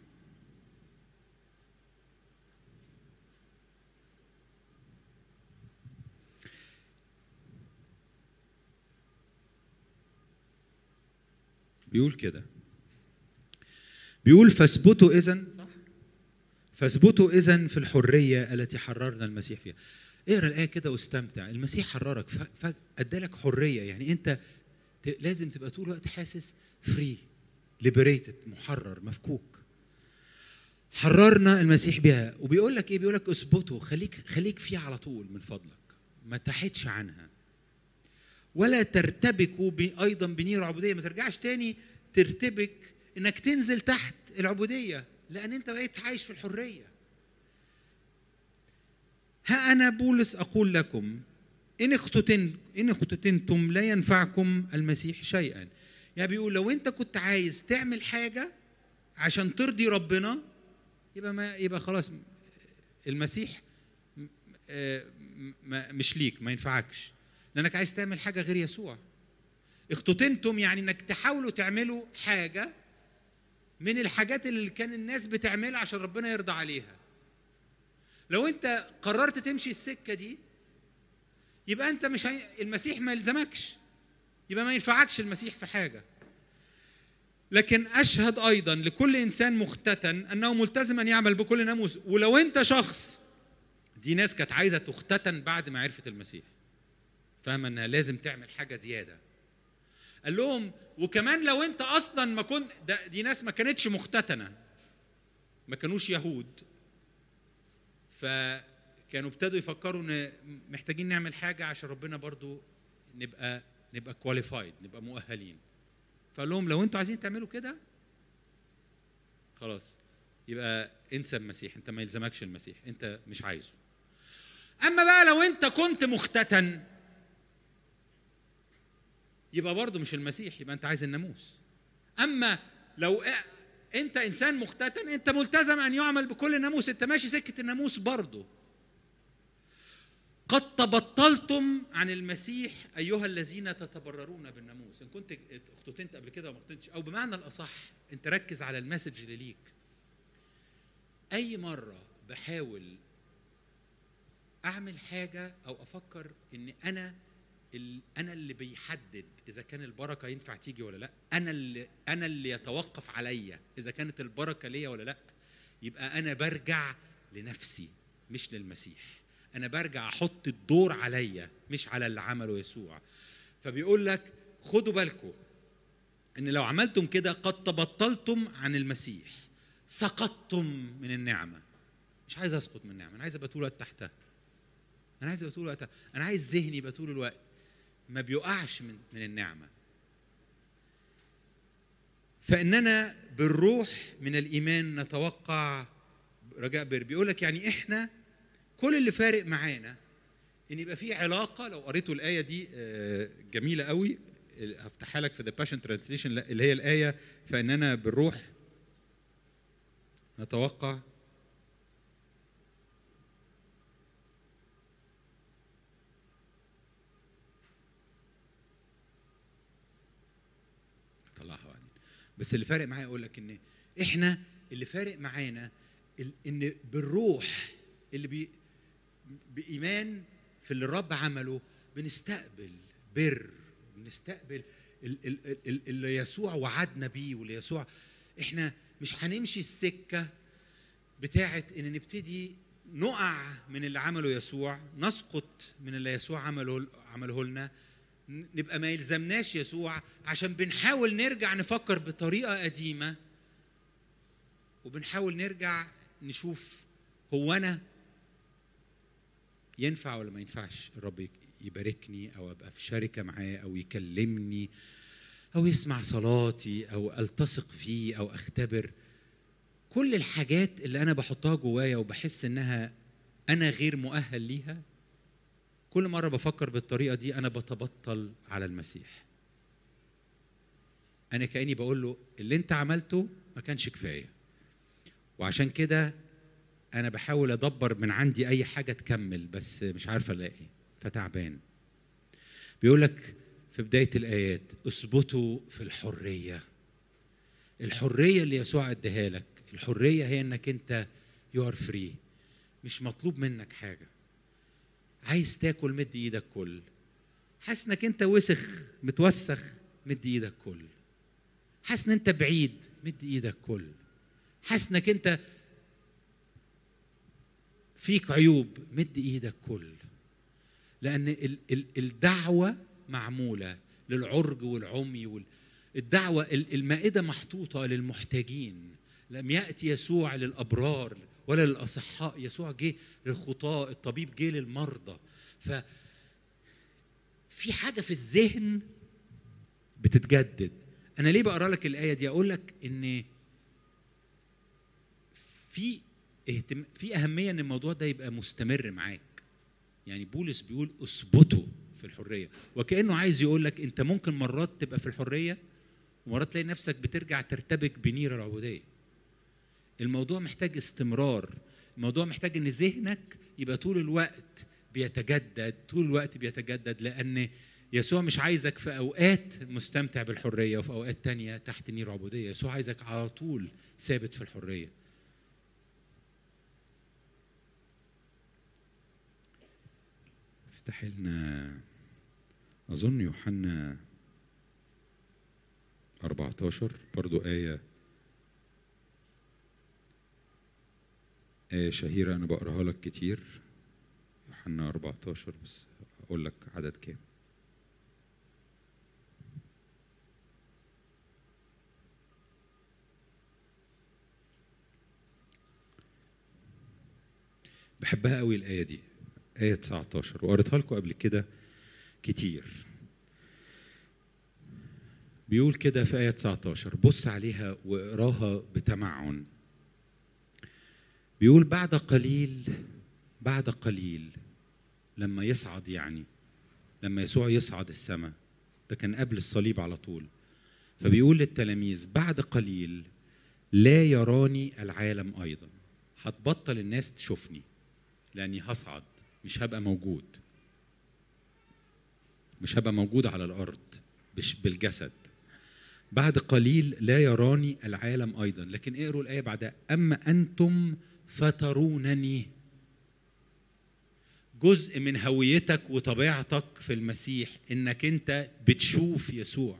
بيقول كده بيقول فاثبتوا اذا صح فاثبتوا اذا في الحريه التي حررنا المسيح فيها اقرا الايه كده واستمتع المسيح حررك فادالك حريه يعني انت ت- لازم تبقى طول الوقت حاسس فري ليبريتد محرر مفكوك حررنا المسيح بها وبيقول لك ايه بيقول لك اثبته خليك خليك فيها على طول من فضلك ما تحدش عنها ولا ترتبكوا ب- ايضا بنير العبوديه ما ترجعش تاني ترتبك انك تنزل تحت العبوديه لان انت بقيت عايش في الحريه ها انا بولس اقول لكم ان اختتن ان اختتنتم لا ينفعكم المسيح شيئا يعني بيقول لو انت كنت عايز تعمل حاجه عشان ترضي ربنا يبقى ما يبقى خلاص المسيح م- آه، م- ما- مش ليك ما ينفعكش لانك عايز تعمل حاجه غير يسوع اختتنتم يعني انك تحاولوا تعملوا حاجه من الحاجات اللي كان الناس بتعملها عشان ربنا يرضى عليها لو انت قررت تمشي السكه دي يبقى انت مش هي... المسيح ما يلزمكش يبقى ما ينفعكش المسيح في حاجه لكن اشهد ايضا لكل انسان مختتن انه ملتزم ان يعمل بكل ناموس ولو انت شخص دي ناس كانت عايزه تختتن بعد ما عرفت المسيح فاهمه انها لازم تعمل حاجه زياده قال لهم وكمان لو انت اصلا ما كنت ده دي ناس ما كانتش مختتنه ما كانوش يهود فكانوا ابتدوا يفكروا ان محتاجين نعمل حاجه عشان ربنا برضو نبقى نبقى كواليفايد نبقى مؤهلين فقال لهم لو انتوا عايزين تعملوا كده خلاص يبقى انسى المسيح انت ما يلزمكش المسيح انت مش عايزه اما بقى لو انت كنت مختتن يبقى برضه مش المسيح يبقى انت عايز الناموس اما لو ا- انت انسان مختتن انت ملتزم ان يعمل بكل ناموس انت ماشي سكه الناموس برضه قد تبطلتم عن المسيح ايها الذين تتبررون بالناموس ان كنت اختتنت قبل كده وما اختتنتش او بمعنى الاصح انت ركز على المسج اللي ليك اي مره بحاول اعمل حاجه او افكر ان انا ال- انا اللي بيحدد اذا كان البركه ينفع تيجي ولا لا انا اللي انا اللي يتوقف عليا اذا كانت البركه ليا ولا لا يبقى انا برجع لنفسي مش للمسيح انا برجع احط الدور عليا مش على اللي عمله يسوع فبيقول لك خدوا بالكم ان لو عملتم كده قد تبطلتم عن المسيح سقطتم من النعمه مش عايز اسقط من النعمه انا عايز ابقى طول الوقت تحتها انا عايز ابقى طول الوقت انا عايز ذهني يبقى طول الوقت ما بيقعش من من النعمه فاننا بالروح من الايمان نتوقع رجاء بر بيقول لك يعني احنا كل اللي فارق معانا ان يبقى في علاقه لو قريتوا الايه دي آه، جميله قوي هفتحها لك في ذا باشن ترانسليشن اللي هي الايه فاننا بالروح نتوقع طلعها بعدين بس اللي فارق معايا اقول لك ان احنا اللي فارق معانا ال- ان بالروح اللي بي بايمان في اللي الرب عمله بنستقبل بر بنستقبل ال- ال- ال- اللي يسوع وعدنا بيه واللي يسوع احنا مش هنمشي السكه بتاعت ان نبتدي نقع من اللي عمله يسوع نسقط من اللي يسوع عمله عمله لنا ن- نبقى ما يلزمناش يسوع عشان بنحاول نرجع نفكر بطريقه قديمه وبنحاول نرجع نشوف هو انا ينفع ولا ما ينفعش الرب يك- يباركني او ابقى في شركه معاه او يكلمني او يسمع صلاتي او التصق فيه او اختبر كل الحاجات اللي انا بحطها جوايا وبحس انها انا غير مؤهل ليها كل مره بفكر بالطريقه دي انا بتبطل على المسيح انا كاني بقول له اللي انت عملته ما كانش كفايه وعشان كده انا بحاول ادبر من عندي اي حاجه تكمل بس مش عارف الاقي فتعبان بيقول لك في بدايه الايات اثبتوا في الحريه الحريه اللي يسوع اداها لك الحريه هي انك انت يو ار فري مش مطلوب منك حاجه عايز تاكل مد ايدك كل حاسس انك انت وسخ متوسخ مد ايدك كل حاسس ان انت بعيد مد ايدك كل حاسس انك انت فيك عيوب مد ايدك كل لان ال- ال- الدعوه معموله للعرج والعمي وال الدعوه ال- المائده محطوطه للمحتاجين لم ياتي يسوع للابرار ولا للاصحاء يسوع جه للخطاة الطبيب جه للمرضى ف في حاجه في الذهن بتتجدد انا ليه بقرا لك الايه دي اقول لك ان في اهتم... في اهميه ان الموضوع ده يبقى مستمر معاك يعني بولس بيقول اثبتوا في الحريه وكانه عايز يقول لك انت ممكن مرات تبقى في الحريه ومرات تلاقي نفسك بترجع ترتبك بنير العبوديه الموضوع محتاج استمرار الموضوع محتاج ان ذهنك يبقى طول الوقت بيتجدد طول الوقت بيتجدد لان يسوع مش عايزك في اوقات مستمتع بالحريه وفي اوقات تانية تحت نير عبوديه يسوع عايزك على طول ثابت في الحريه افتح لنا اظن يوحنا 14 برضو آية آية شهيرة أنا بقراها لك كتير يوحنا 14 بس أقول لك عدد كام بحبها قوي الآية دي آية 19 وقريتها لكم قبل كده كتير بيقول كده في آية 19 بص عليها واقراها بتمعن بيقول بعد قليل بعد قليل لما يصعد يعني لما يسوع يصعد السماء ده كان قبل الصليب على طول فبيقول للتلاميذ بعد قليل لا يراني العالم ايضا هتبطل الناس تشوفني لاني هصعد مش هبقى موجود مش هبقى موجود على الارض مش بالجسد بعد قليل لا يراني العالم ايضا لكن اقروا الايه بعدها اما انتم فترونني جزء من هويتك وطبيعتك في المسيح انك انت بتشوف يسوع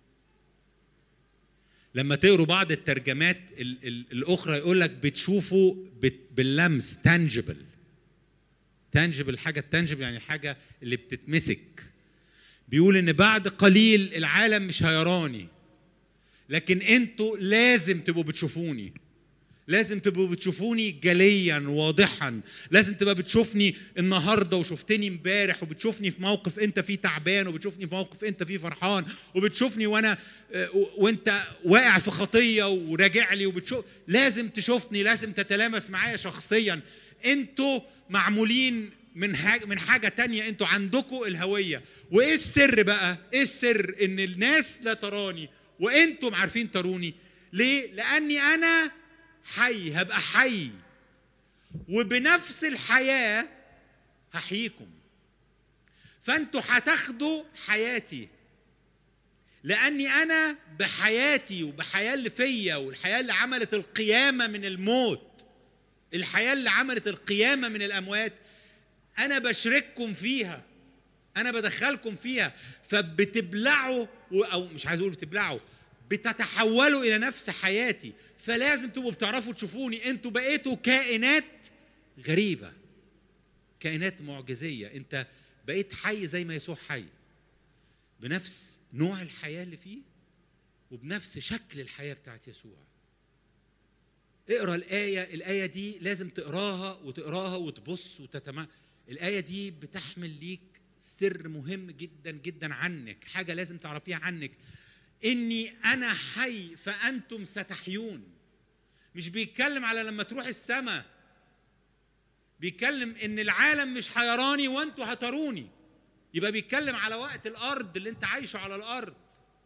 لما تقروا بعض الترجمات ال- ال- الاخرى يقول لك بتشوفه بت- باللمس تانجبل تانجبل حاجه تانجبل يعني حاجه اللي بتتمسك بيقول ان بعد قليل العالم مش هيراني لكن انتوا لازم تبقوا بتشوفوني لازم تبقوا بتشوفوني جليا واضحا لازم تبقى بتشوفني النهارده وشفتني امبارح وبتشوفني في موقف انت فيه تعبان وبتشوفني في موقف انت فيه فرحان وبتشوفني وانا آه، و- وانت واقع في خطيه وراجع لي وبتشوف لازم تشوفني لازم تتلامس معايا شخصيا انتوا معمولين من حاجه من حاجه تانية انتوا عندكم الهويه وايه السر بقى ايه السر ان الناس لا تراني وانتم عارفين تروني ليه لاني انا حي هبقى حي وبنفس الحياه هحييكم فانتوا هتاخدوا حياتي لاني انا بحياتي وبحياه اللي فيا والحياه اللي عملت القيامه من الموت الحياه اللي عملت القيامه من الاموات انا بشرككم فيها انا بدخلكم فيها فبتبلعوا و- او مش عايز اقول بتبلعوا بتتحولوا الى نفس حياتي فلازم تبقوا بتعرفوا تشوفوني انتوا بقيتوا كائنات غريبه كائنات معجزيه انت بقيت حي زي ما يسوع حي بنفس نوع الحياه اللي فيه وبنفس شكل الحياه بتاعت يسوع اقرا الايه الايه دي لازم تقراها وتقراها وتبص وتتم الايه دي بتحمل ليك سر مهم جدا جدا عنك حاجه لازم تعرفيها عنك اني انا حي فانتم ستحيون مش بيتكلم على لما تروح السماء بيتكلم ان العالم مش هيراني وانتوا هتروني يبقى بيتكلم على وقت الارض اللي انت عايشه على الارض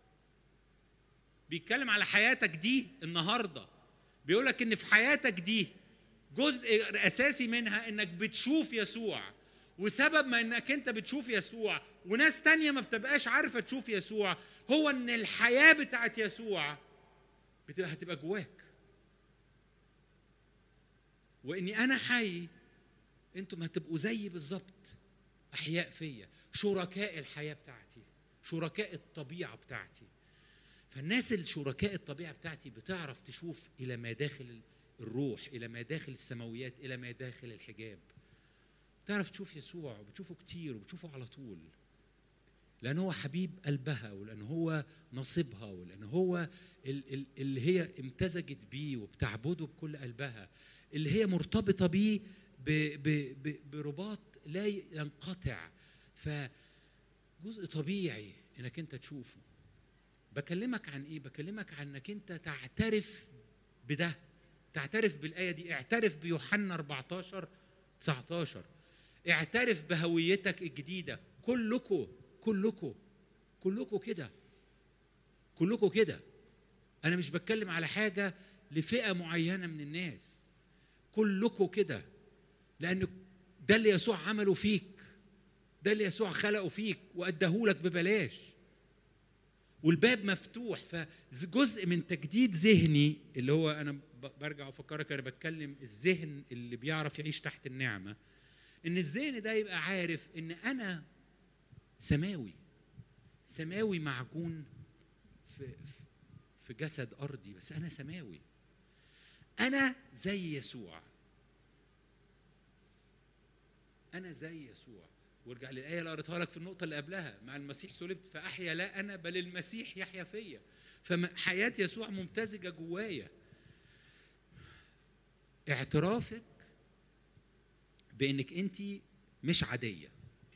بيتكلم على حياتك دي النهارده بيقول لك ان في حياتك دي جزء اساسي منها انك بتشوف يسوع وسبب ما انك انت بتشوف يسوع وناس تانية ما بتبقاش عارفة تشوف يسوع هو ان الحياة بتاعت يسوع بتبقى هتبقى جواك واني انا حي انتم هتبقوا زيي بالظبط احياء فيا شركاء الحياة بتاعتي شركاء الطبيعة بتاعتي فالناس الشركاء الطبيعة بتاعتي بتعرف تشوف إلى ما داخل الروح إلى ما داخل السماويات إلى ما داخل الحجاب تعرف تشوف يسوع وبتشوفه كتير وبتشوفه على طول لأن هو حبيب قلبها ولأن هو نصيبها ولأن هو ال- ال- اللي هي امتزجت بيه وبتعبده بكل قلبها اللي هي مرتبطة بيه ب- ب- ب- برباط لا ينقطع فجزء طبيعي انك انت تشوفه بكلمك عن ايه بكلمك عن انك انت تعترف بده تعترف بالايه دي اعترف بيوحنا 14 19 اعترف بهويتك الجديده كلكم كلكم كلكم كده كلكم كده انا مش بتكلم على حاجه لفئه معينه من الناس كلكم كده لان ده اللي يسوع عمله فيك ده اللي يسوع خلقه فيك واداهولك ببلاش والباب مفتوح فجزء من تجديد ذهني اللي هو انا ب- برجع افكرك انا بتكلم الذهن اللي بيعرف يعيش تحت النعمه ان الذهن ده يبقى عارف ان انا سماوي سماوي معجون في في- في جسد ارضي بس انا سماوي انا زي يسوع انا زي يسوع وارجع للايه اللي قريتها لك في النقطه اللي قبلها مع المسيح صلبت فاحيا لا انا بل المسيح يحيا فيا فحياه يسوع ممتزجه جوايا اعترافك بانك انت مش عاديه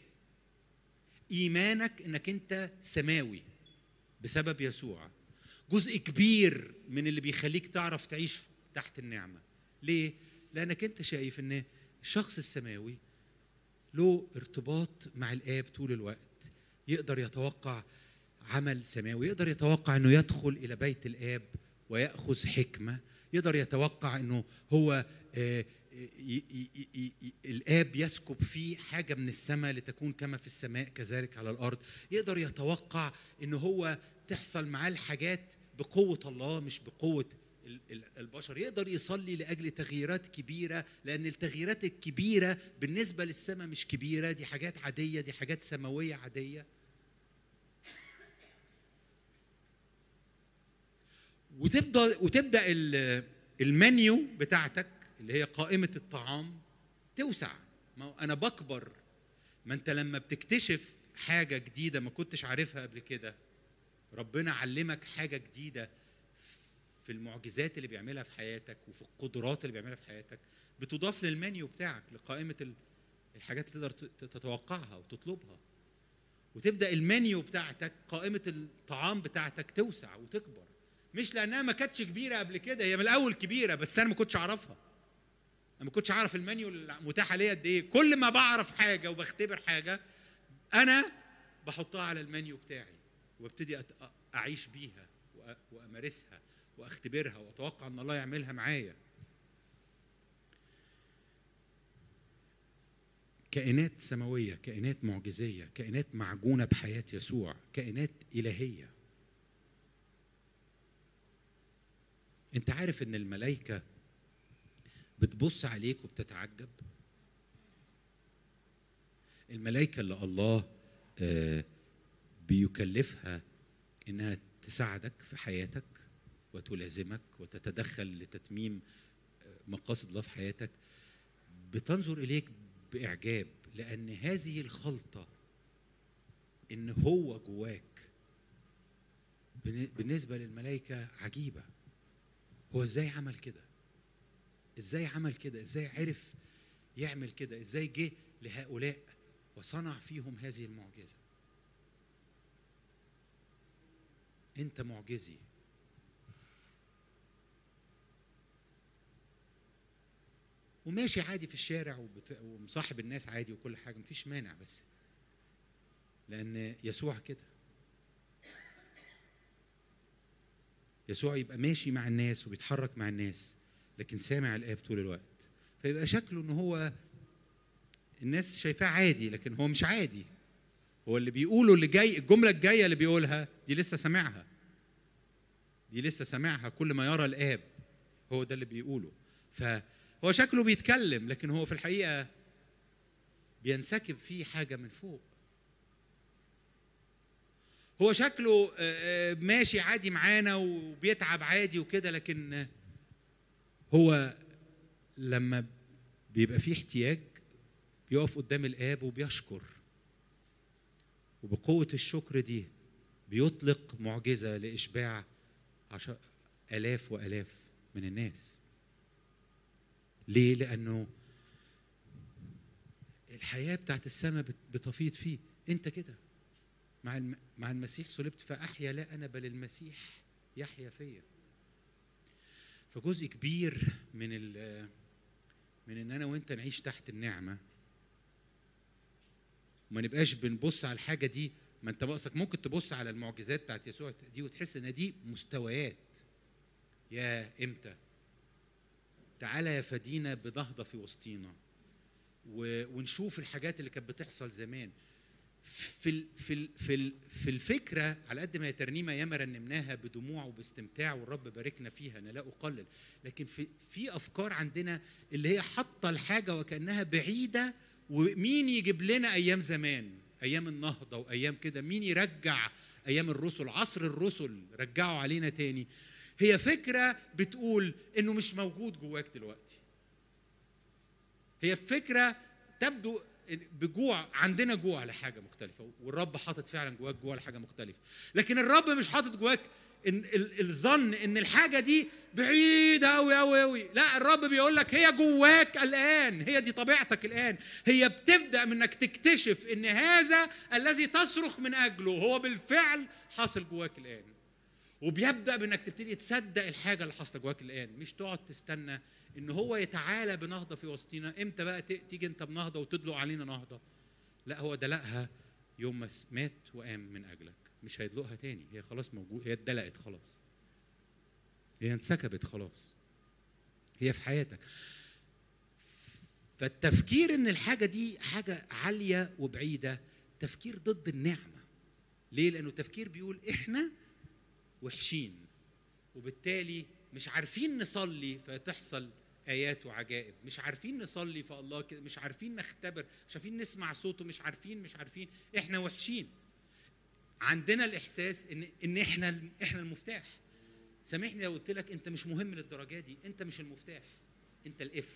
ايمانك انك انت سماوي بسبب يسوع جزء كبير من اللي بيخليك تعرف تعيش تحت النعمه ليه لانك انت شايف ان الشخص السماوي له ارتباط مع الاب طول الوقت يقدر يتوقع عمل سماوي يقدر يتوقع انه يدخل الى بيت الاب وياخذ حكمه يقدر يتوقع انه هو آه، ي- ي- ي- ي- الاب يسكب فيه حاجه من السماء لتكون كما في السماء كذلك على الارض يقدر يتوقع انه هو تحصل معاه الحاجات بقوه الله مش بقوه ال- ال- البشر يقدر يصلي لاجل تغييرات كبيره لان التغييرات الكبيره بالنسبه للسماء مش كبيره دي حاجات عاديه دي حاجات سماويه عاديه وتبدا وتبدا ال- المنيو بتاعتك اللي هي قائمه الطعام توسع ما هو انا بكبر ما انت لما بتكتشف حاجه جديده ما كنتش عارفها قبل كده ربنا علمك حاجه جديده في المعجزات اللي بيعملها في حياتك وفي القدرات اللي بيعملها في حياتك بتضاف للمنيو بتاعك لقائمه ال- الحاجات اللي تقدر ت- تتوقعها وتطلبها وتبدا المنيو بتاعتك قائمه الطعام بتاعتك توسع وتكبر مش لانها ما كانتش كبيره قبل كده هي من الاول كبيره بس انا ما كنتش اعرفها انا ما كنتش اعرف المنيو المتاحه ليا قد ايه كل ما بعرف حاجه وبختبر حاجه انا بحطها على المنيو بتاعي وابتدي أت- اعيش بيها وأ- وامارسها واختبرها واتوقع ان الله يعملها معايا كائنات سماويه كائنات معجزيه كائنات معجونه بحياه يسوع كائنات الهيه انت عارف ان الملائكه بتبص عليك وبتتعجب الملائكه اللي الله آه، بيكلفها انها تساعدك في حياتك وتلازمك وتتدخل لتتميم آه، مقاصد الله في حياتك بتنظر اليك باعجاب لان هذه الخلطه ان هو جواك بن- بالنسبه للملائكه عجيبه هو ازاي عمل كده ازاي عمل كده ازاي عرف يعمل كده ازاي جه لهؤلاء وصنع فيهم هذه المعجزه انت معجزي وماشي عادي في الشارع وبت... ومصاحب الناس عادي وكل حاجه مفيش مانع بس لان يسوع كده يسوع يبقى ماشي مع الناس وبيتحرك مع الناس لكن سامع الاب طول الوقت فيبقى شكله ان هو الناس شايفاه عادي لكن هو مش عادي هو اللي بيقوله اللي جاي الجمله الجايه اللي بيقولها دي لسه سامعها دي لسه سامعها كل ما يرى الاب هو ده اللي بيقوله فهو شكله بيتكلم لكن هو في الحقيقه بينسكب فيه حاجه من فوق هو شكله آه، آه، ماشي عادي معانا وبيتعب عادي وكده لكن آه، هو لما بيبقى فيه احتياج بيقف قدام الاب وبيشكر وبقوة الشكر دي بيطلق معجزة لإشباع عشر آلاف وآلاف من الناس ليه؟ لأنه الحياة بتاعت السماء بت- بتفيض فيه أنت كده مع الم... مع المسيح صلبت فأحيا لا أنا بل المسيح يحيا فيا فجزء كبير من ال... من ان انا وانت نعيش تحت النعمه وما نبقاش بنبص على الحاجه دي ما انت بقصك ممكن تبص على المعجزات بتاعت يسوع دي وتحس ان دي مستويات يا امتى تعالى يا فدينا بنهضه في وسطينا و- ونشوف الحاجات اللي كانت بتحصل زمان في ال في ال في ال في الفكره على قد ما هي ترنيمه ياما رنمناها بدموع وباستمتاع والرب باركنا فيها انا لا اقلل لكن في في افكار عندنا اللي هي حاطه الحاجه وكانها بعيده ومين يجيب لنا ايام زمان ايام النهضه وايام كده مين يرجع ايام الرسل عصر الرسل رجعوا علينا تاني هي فكره بتقول انه مش موجود جواك دلوقتي هي فكره تبدو بجوع عندنا جوع لحاجه مختلفه والرب حاطط فعلا جواك جوع لحاجه مختلفه لكن الرب مش حاطط جواك ان ال- الظن ان الحاجه دي بعيده قوي قوي قوي لا الرب بيقول لك هي جواك الان هي دي طبيعتك الان هي بتبدا من انك تكتشف ان هذا الذي تصرخ من اجله هو بالفعل حاصل جواك الان وبيبدا بانك تبتدي تصدق الحاجه اللي حاصله جواك الان مش تقعد تستنى ان هو يتعالى بنهضه في وسطينا امتى بقى ت- تيجي انت بنهضه وتدلق علينا نهضه لا هو دلقها يوم ما س- مات وقام من اجلك مش هيدلقها تاني هي خلاص موجود هي اتدلقت خلاص هي انسكبت خلاص هي في حياتك فالتفكير ان الحاجه دي حاجه عاليه وبعيده تفكير ضد النعمه ليه لانه تفكير بيقول احنا وحشين وبالتالي مش عارفين نصلي فتحصل ايات وعجائب مش عارفين نصلي فالله كده مش عارفين نختبر مش عارفين نسمع صوته مش عارفين مش عارفين احنا وحشين عندنا الاحساس ان ان احنا احنا المفتاح سامحني لو قلت لك انت مش مهم للدرجه دي انت مش المفتاح انت القفل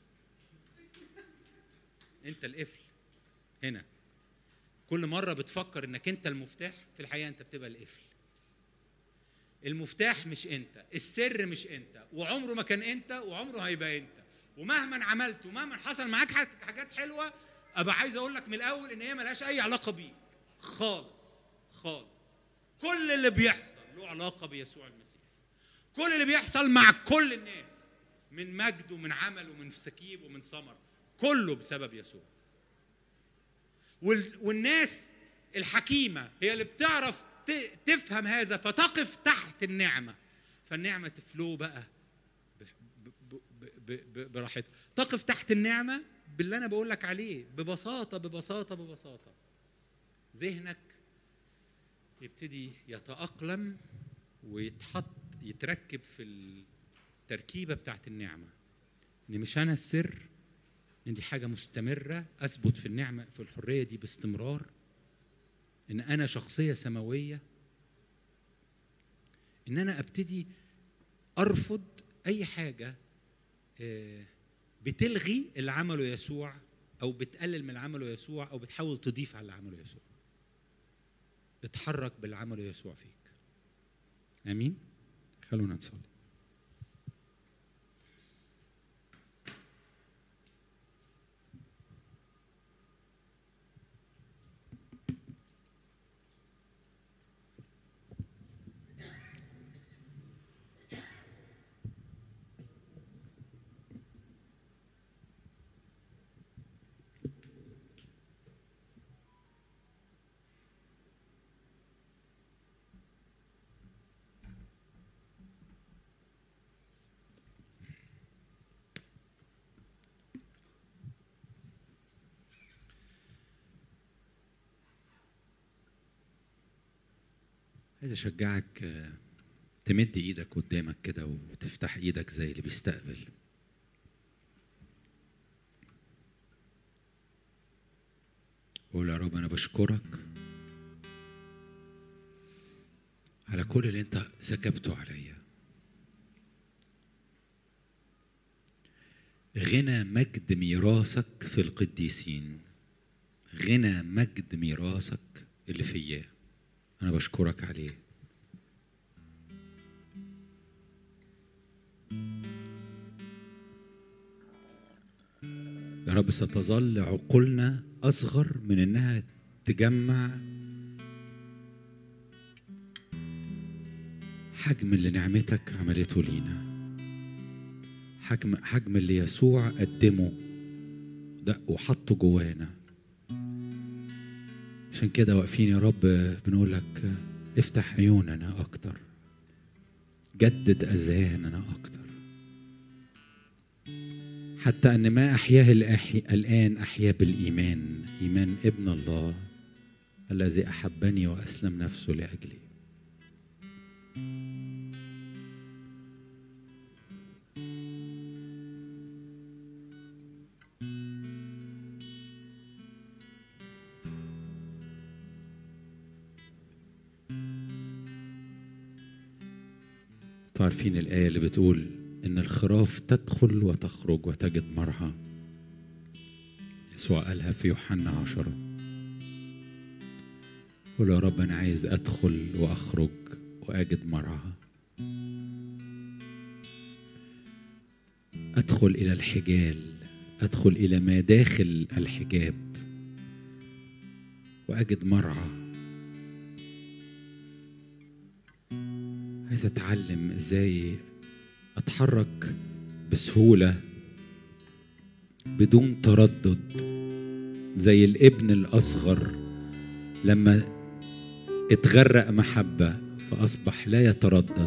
انت القفل هنا كل مره بتفكر انك انت المفتاح في الحقيقه انت بتبقى القفل المفتاح مش انت السر مش انت وعمره ما كان انت وعمره هيبقى انت ومهما عملت ومهما حصل معاك حاجات حلوه ابقى عايز اقول لك من الاول ان هي ملهاش اي علاقه بيك خالص خالص كل اللي بيحصل له علاقه بيسوع المسيح كل اللي بيحصل مع كل الناس من مجد ومن عمل ومن سكيب ومن ثمر كله بسبب يسوع والناس الحكيمه هي اللي بتعرف تفهم هذا فتقف تحت النعمة فالنعمة تفلو بقى براحتها تقف تحت النعمة باللي أنا بقول لك عليه ببساطة ببساطة ببساطة ذهنك يبتدي يتأقلم ويتحط يتركب في التركيبة بتاعت النعمة إن مش أنا السر إن دي حاجة مستمرة أثبت في النعمة في الحرية دي باستمرار ان انا شخصيه سماويه ان انا ابتدي ارفض اي حاجه بتلغي اللي عمله يسوع او بتقلل من اللي عمله يسوع او بتحاول تضيف على اللي عمله يسوع اتحرك باللي عمله يسوع فيك امين خلونا نصلي عايز اشجعك تمد ايدك قدامك كده وتفتح ايدك زي اللي بيستقبل قول يا رب انا بشكرك على كل اللي انت سكبته عليا غنى مجد ميراثك في القديسين غنى مجد ميراثك اللي فياه أنا بشكرك عليه يا رب ستظل عقولنا أصغر من إنها تجمع حجم اللي نعمتك عملته لينا حجم حجم اللي يسوع قدمه ده وحطه جوانا عشان كده واقفين يا رب بنقول لك افتح عيوننا اكتر جدد اذهاننا اكتر حتى ان ما احياه الان احيا بالايمان ايمان ابن الله الذي احبني واسلم نفسه لاجلي عارفين الآية اللي بتقول إن الخراف تدخل وتخرج وتجد مرعى يسوع قالها في يوحنا عشرة قول يا رب أنا عايز أدخل وأخرج وأجد مرعى أدخل إلى الحجال أدخل إلى ما داخل الحجاب وأجد مرعى عايز اتعلم ازاي اتحرك بسهوله بدون تردد زي الابن الاصغر لما اتغرق محبه فاصبح لا يتردد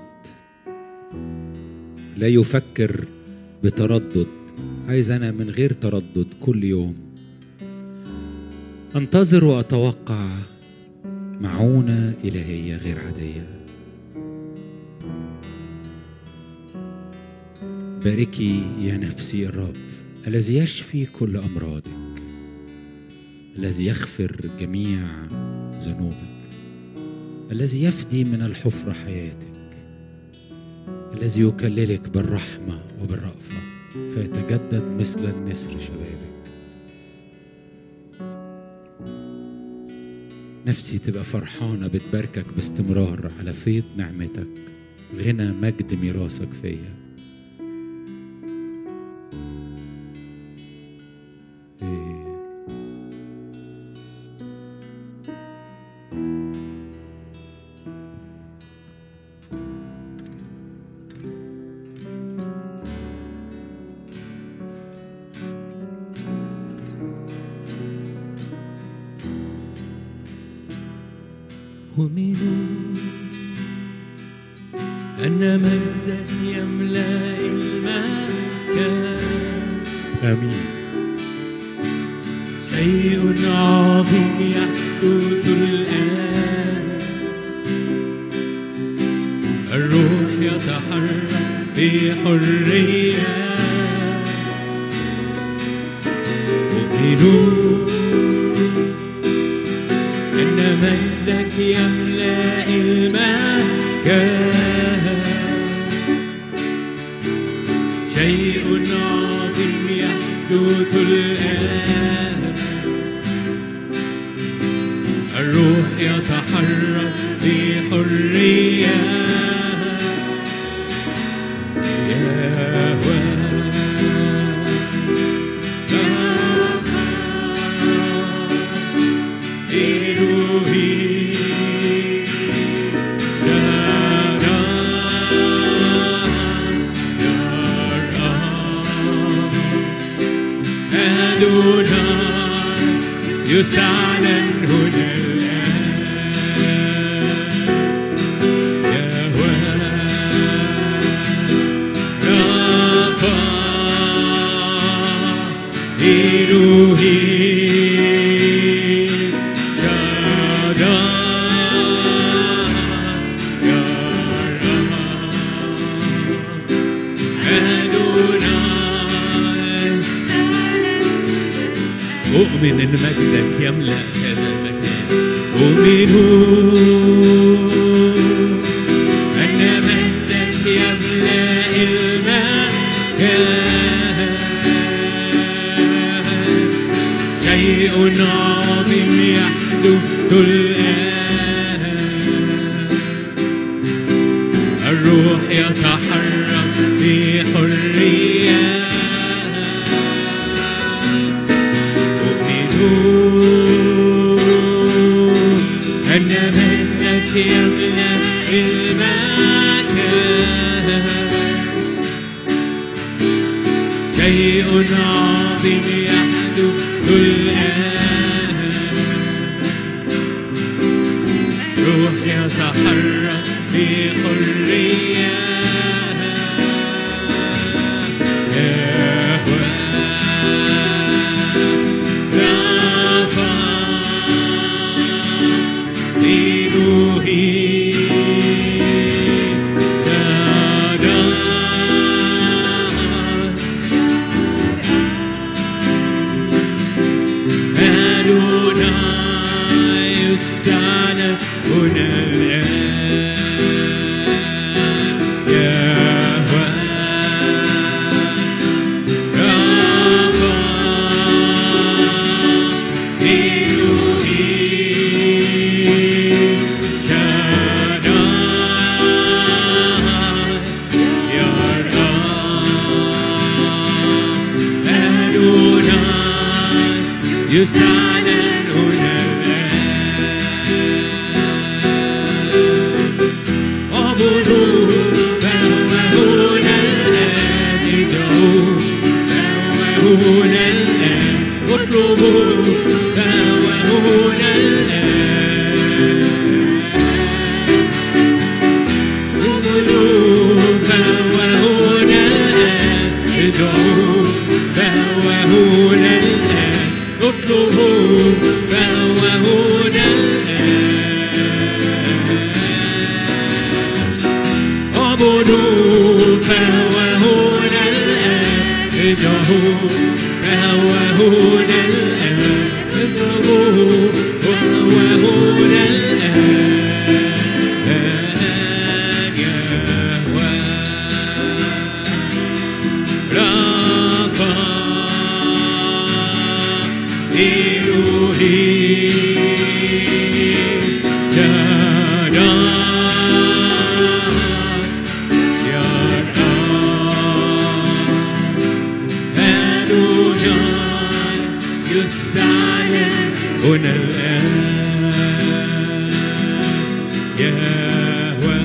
لا يفكر بتردد عايز انا من غير تردد كل يوم انتظر واتوقع معونه الهيه غير عاديه باركي يا نفسي الرب الذي يشفي كل امراضك الذي يغفر جميع ذنوبك الذي يفدي من الحفره حياتك الذي يكللك بالرحمه وبالرأفه فيتجدد مثل النسر شبابك نفسي تبقى فرحانة بتباركك باستمرار على فيض نعمتك غنى مجد ميراثك فيا إيه. أؤمن أن مجدك يملأ المكان آمين شيء عظيم يحدث الآن الروح يتحرك بحرية أؤمن أن مجدك يملأ المكان شيء عظيم يحدث الآن الروح يتحرك بحرية يهوى إلهي أدوناي يستعلن هنا الآن يهوى رفا إلهي شادا يا أدوناي أؤمن إن مجدك يملأ هذا المكان أؤمن أن مجدك يملأ المكان شيء عظيم يحدث الآن الروح يتحرك بحرية تؤمنون أن منك يملأ المكان شيء عظيم يحدث الآن روح يتحرك بحرية يهوى رفا إلهي جدار أدوناي يستعلى هنا الآن يهوى رفا إلهي شداي يرى أدوناي يستعلن هنا الآن اعبدوا فهو هنا الآن ادعوا فهو هنا الآن اطلبوا فهو هنا الآن اعبدوا فهو هنا الآن ادعوا فهو هنا الآن اطلبوا فهو هنا الآن اعبدوا فهو هنا هنا الآن اطلبوه وهو هنا الآن يهوى رافع إلهي شاداي هنا الآن يهوى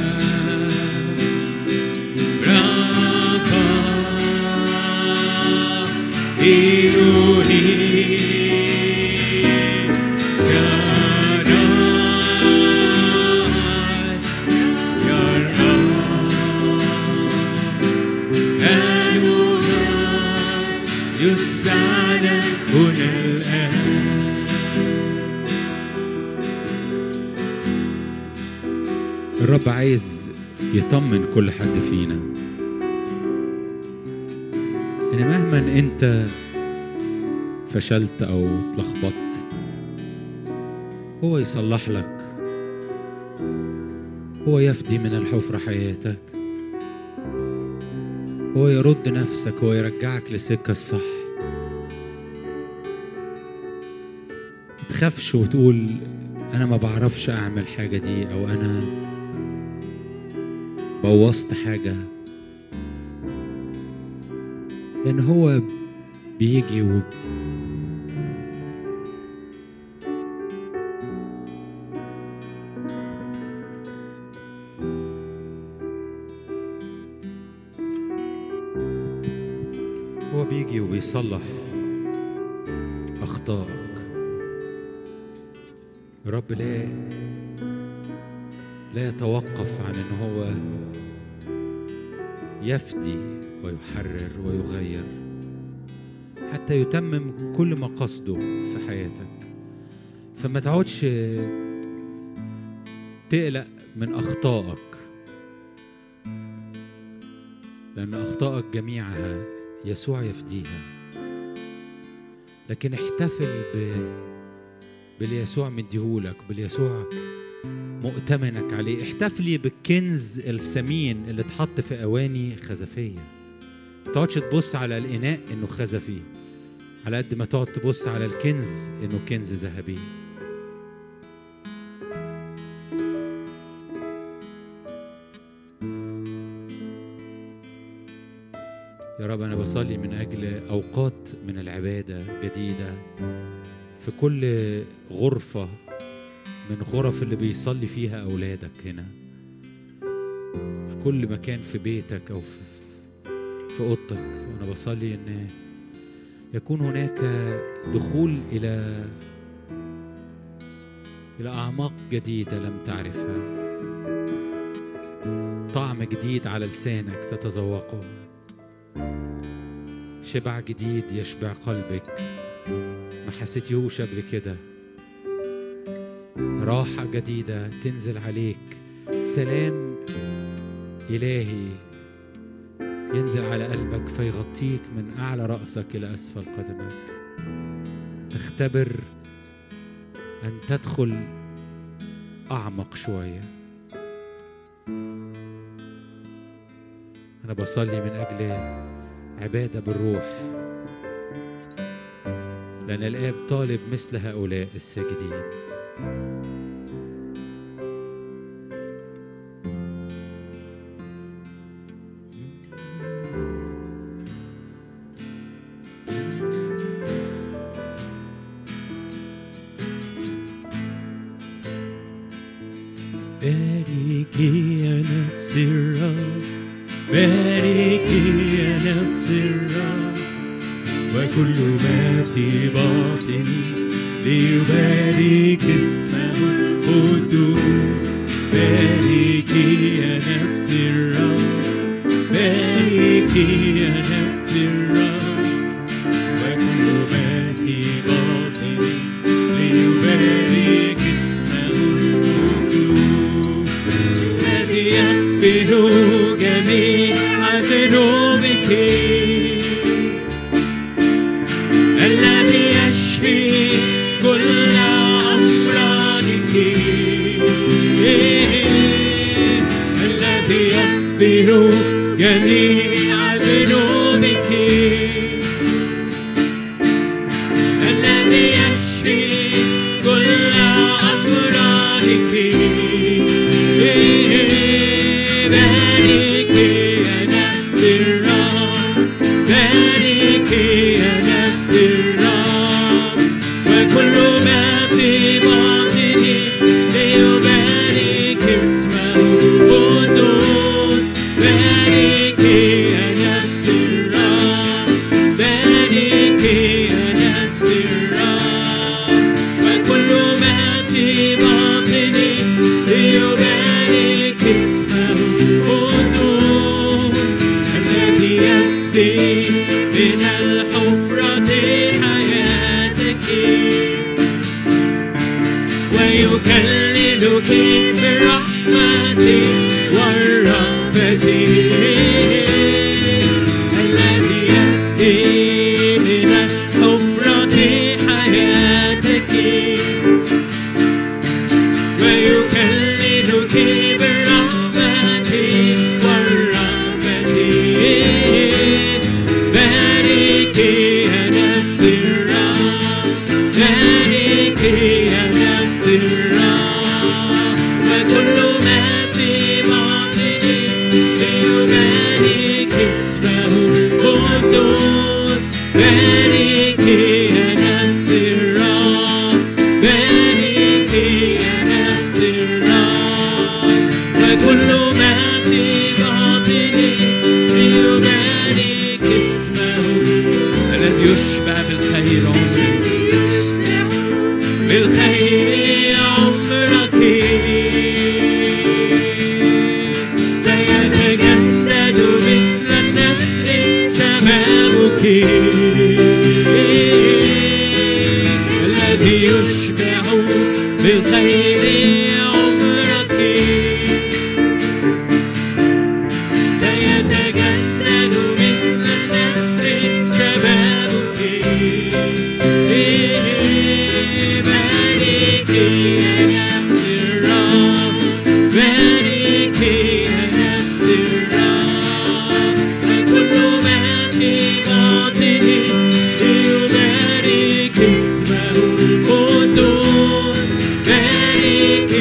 رافع إلهي شاداي يستعلن هنا الآن الرب عايز يطمن كل حد فينا ان مهما انت فشلت او اتلخبطت هو يصلح لك هو يفدي من الحفرة حياتك هو يرد نفسك هو يرجعك لسكة الصح تخافش وتقول انا ما بعرفش اعمل حاجة دي او انا بوظت حاجة لأن هو بيجي و هو بيجي وبيصلح أخطائك الرب لا لا يتوقف عن ان هو يفدي ويحرر ويغير حتى يتمم كل ما قصده في حياتك فما تقعدش تقلق من اخطائك لان اخطائك جميعها يسوع يفديها لكن احتفل ب باللي يسوع مديهولك باللي يسوع مؤتمنك عليه احتفلي بالكنز الثمين اللي اتحط في اواني خزفيه ما تقعدش تبص على الاناء انه خزفي على قد ما تقعد تبص على الكنز انه كنز ذهبي يا رب انا بصلي من اجل اوقات من العباده جديده في كل غرفه من غرف اللي بيصلي فيها أولادك هنا في كل مكان في بيتك أو في, في أوضتك أنا بصلي إن يكون هناك دخول إلى إلى أعماق جديدة لم تعرفها طعم جديد على لسانك تتذوقه شبع جديد يشبع قلبك ما حسيتيهوش قبل كده راحة جديدة تنزل عليك سلام إلهي ينزل على قلبك فيغطيك من أعلى رأسك إلى أسفل قدمك تختبر أن تدخل أعمق شوية أنا بصلي من أجل عبادة بالروح لأن الآب طالب مثل هؤلاء الساجدين باركي يا نفس الرب باركي يا نفس الرب وكل ما في باطني ليبارك اسمه القدوس باركي يا نفس الرب باركي يا نفس الرب وكل ما في باطني ليبارك اسمه القدوس الذي يغفر جميع ذنوبك الذي يشفي كل أمراضك الذي يغفر جميع ذنوبك الذي يشفي كل أمراضك بارك يا نفس الرب بارك يا نفس الرب وكل ما في باطني ليبارك اسمه قدوس بارك يا نفس الرب بارك يا نفس الرب وكل ما في باطني ليبارك اسمه قدوس الذي يفدي من الحفرة حياتك ويكللك بالرحمة والرأفة الذي يفدي من الحفرة حياتك ويكللك بالرحمة والرأفة بارك يا نفس الرب بارك يا نفس الرب وكل ما في باطني ليبارك اسمه قدوس بارك يا نفس الرب بارك يا نفس الرب وكل ما في باطني ليبارك اسمه الذي يشبع بالخير عمرك بالخير عمرك فيتجدد مثل النسر شبابك الذي يشبع بالخير عمرك فيتجدد مثل النسر شبابك بارك يا نفس الرب بارك يا نفس الرب وكل ما في باطني ليبارك اسمه قدوس بارك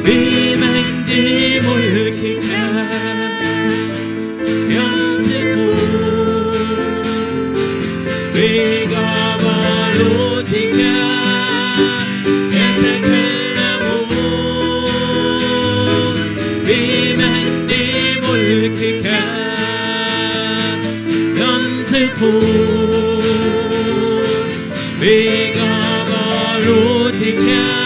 بمجد ملكك ينطقون بجبروتك يتكلمون بمجد ملكك ينطقون بجبروتك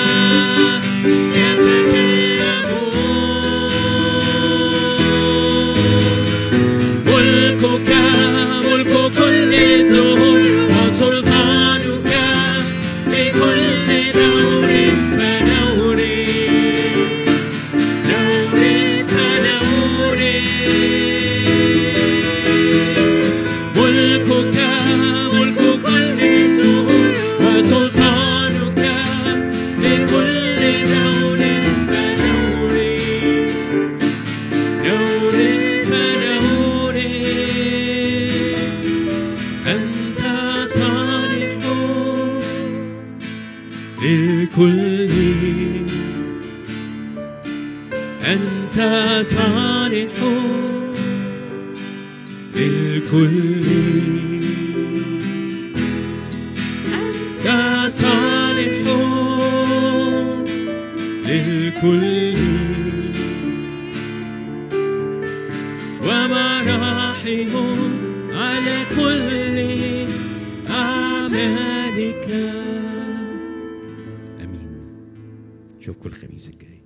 يتكلمون ملكك ملك كل الدهور وسلطانك لكل دور فنور دور فنور ملكك ملك كل الدهور وسلطانك لكل دور فنور نور فنور أنت صالح للكل أنت صالح للكل أنت صالح للكل ومراحم على كل أعمالك آمين نشوفكم الخميس الجاي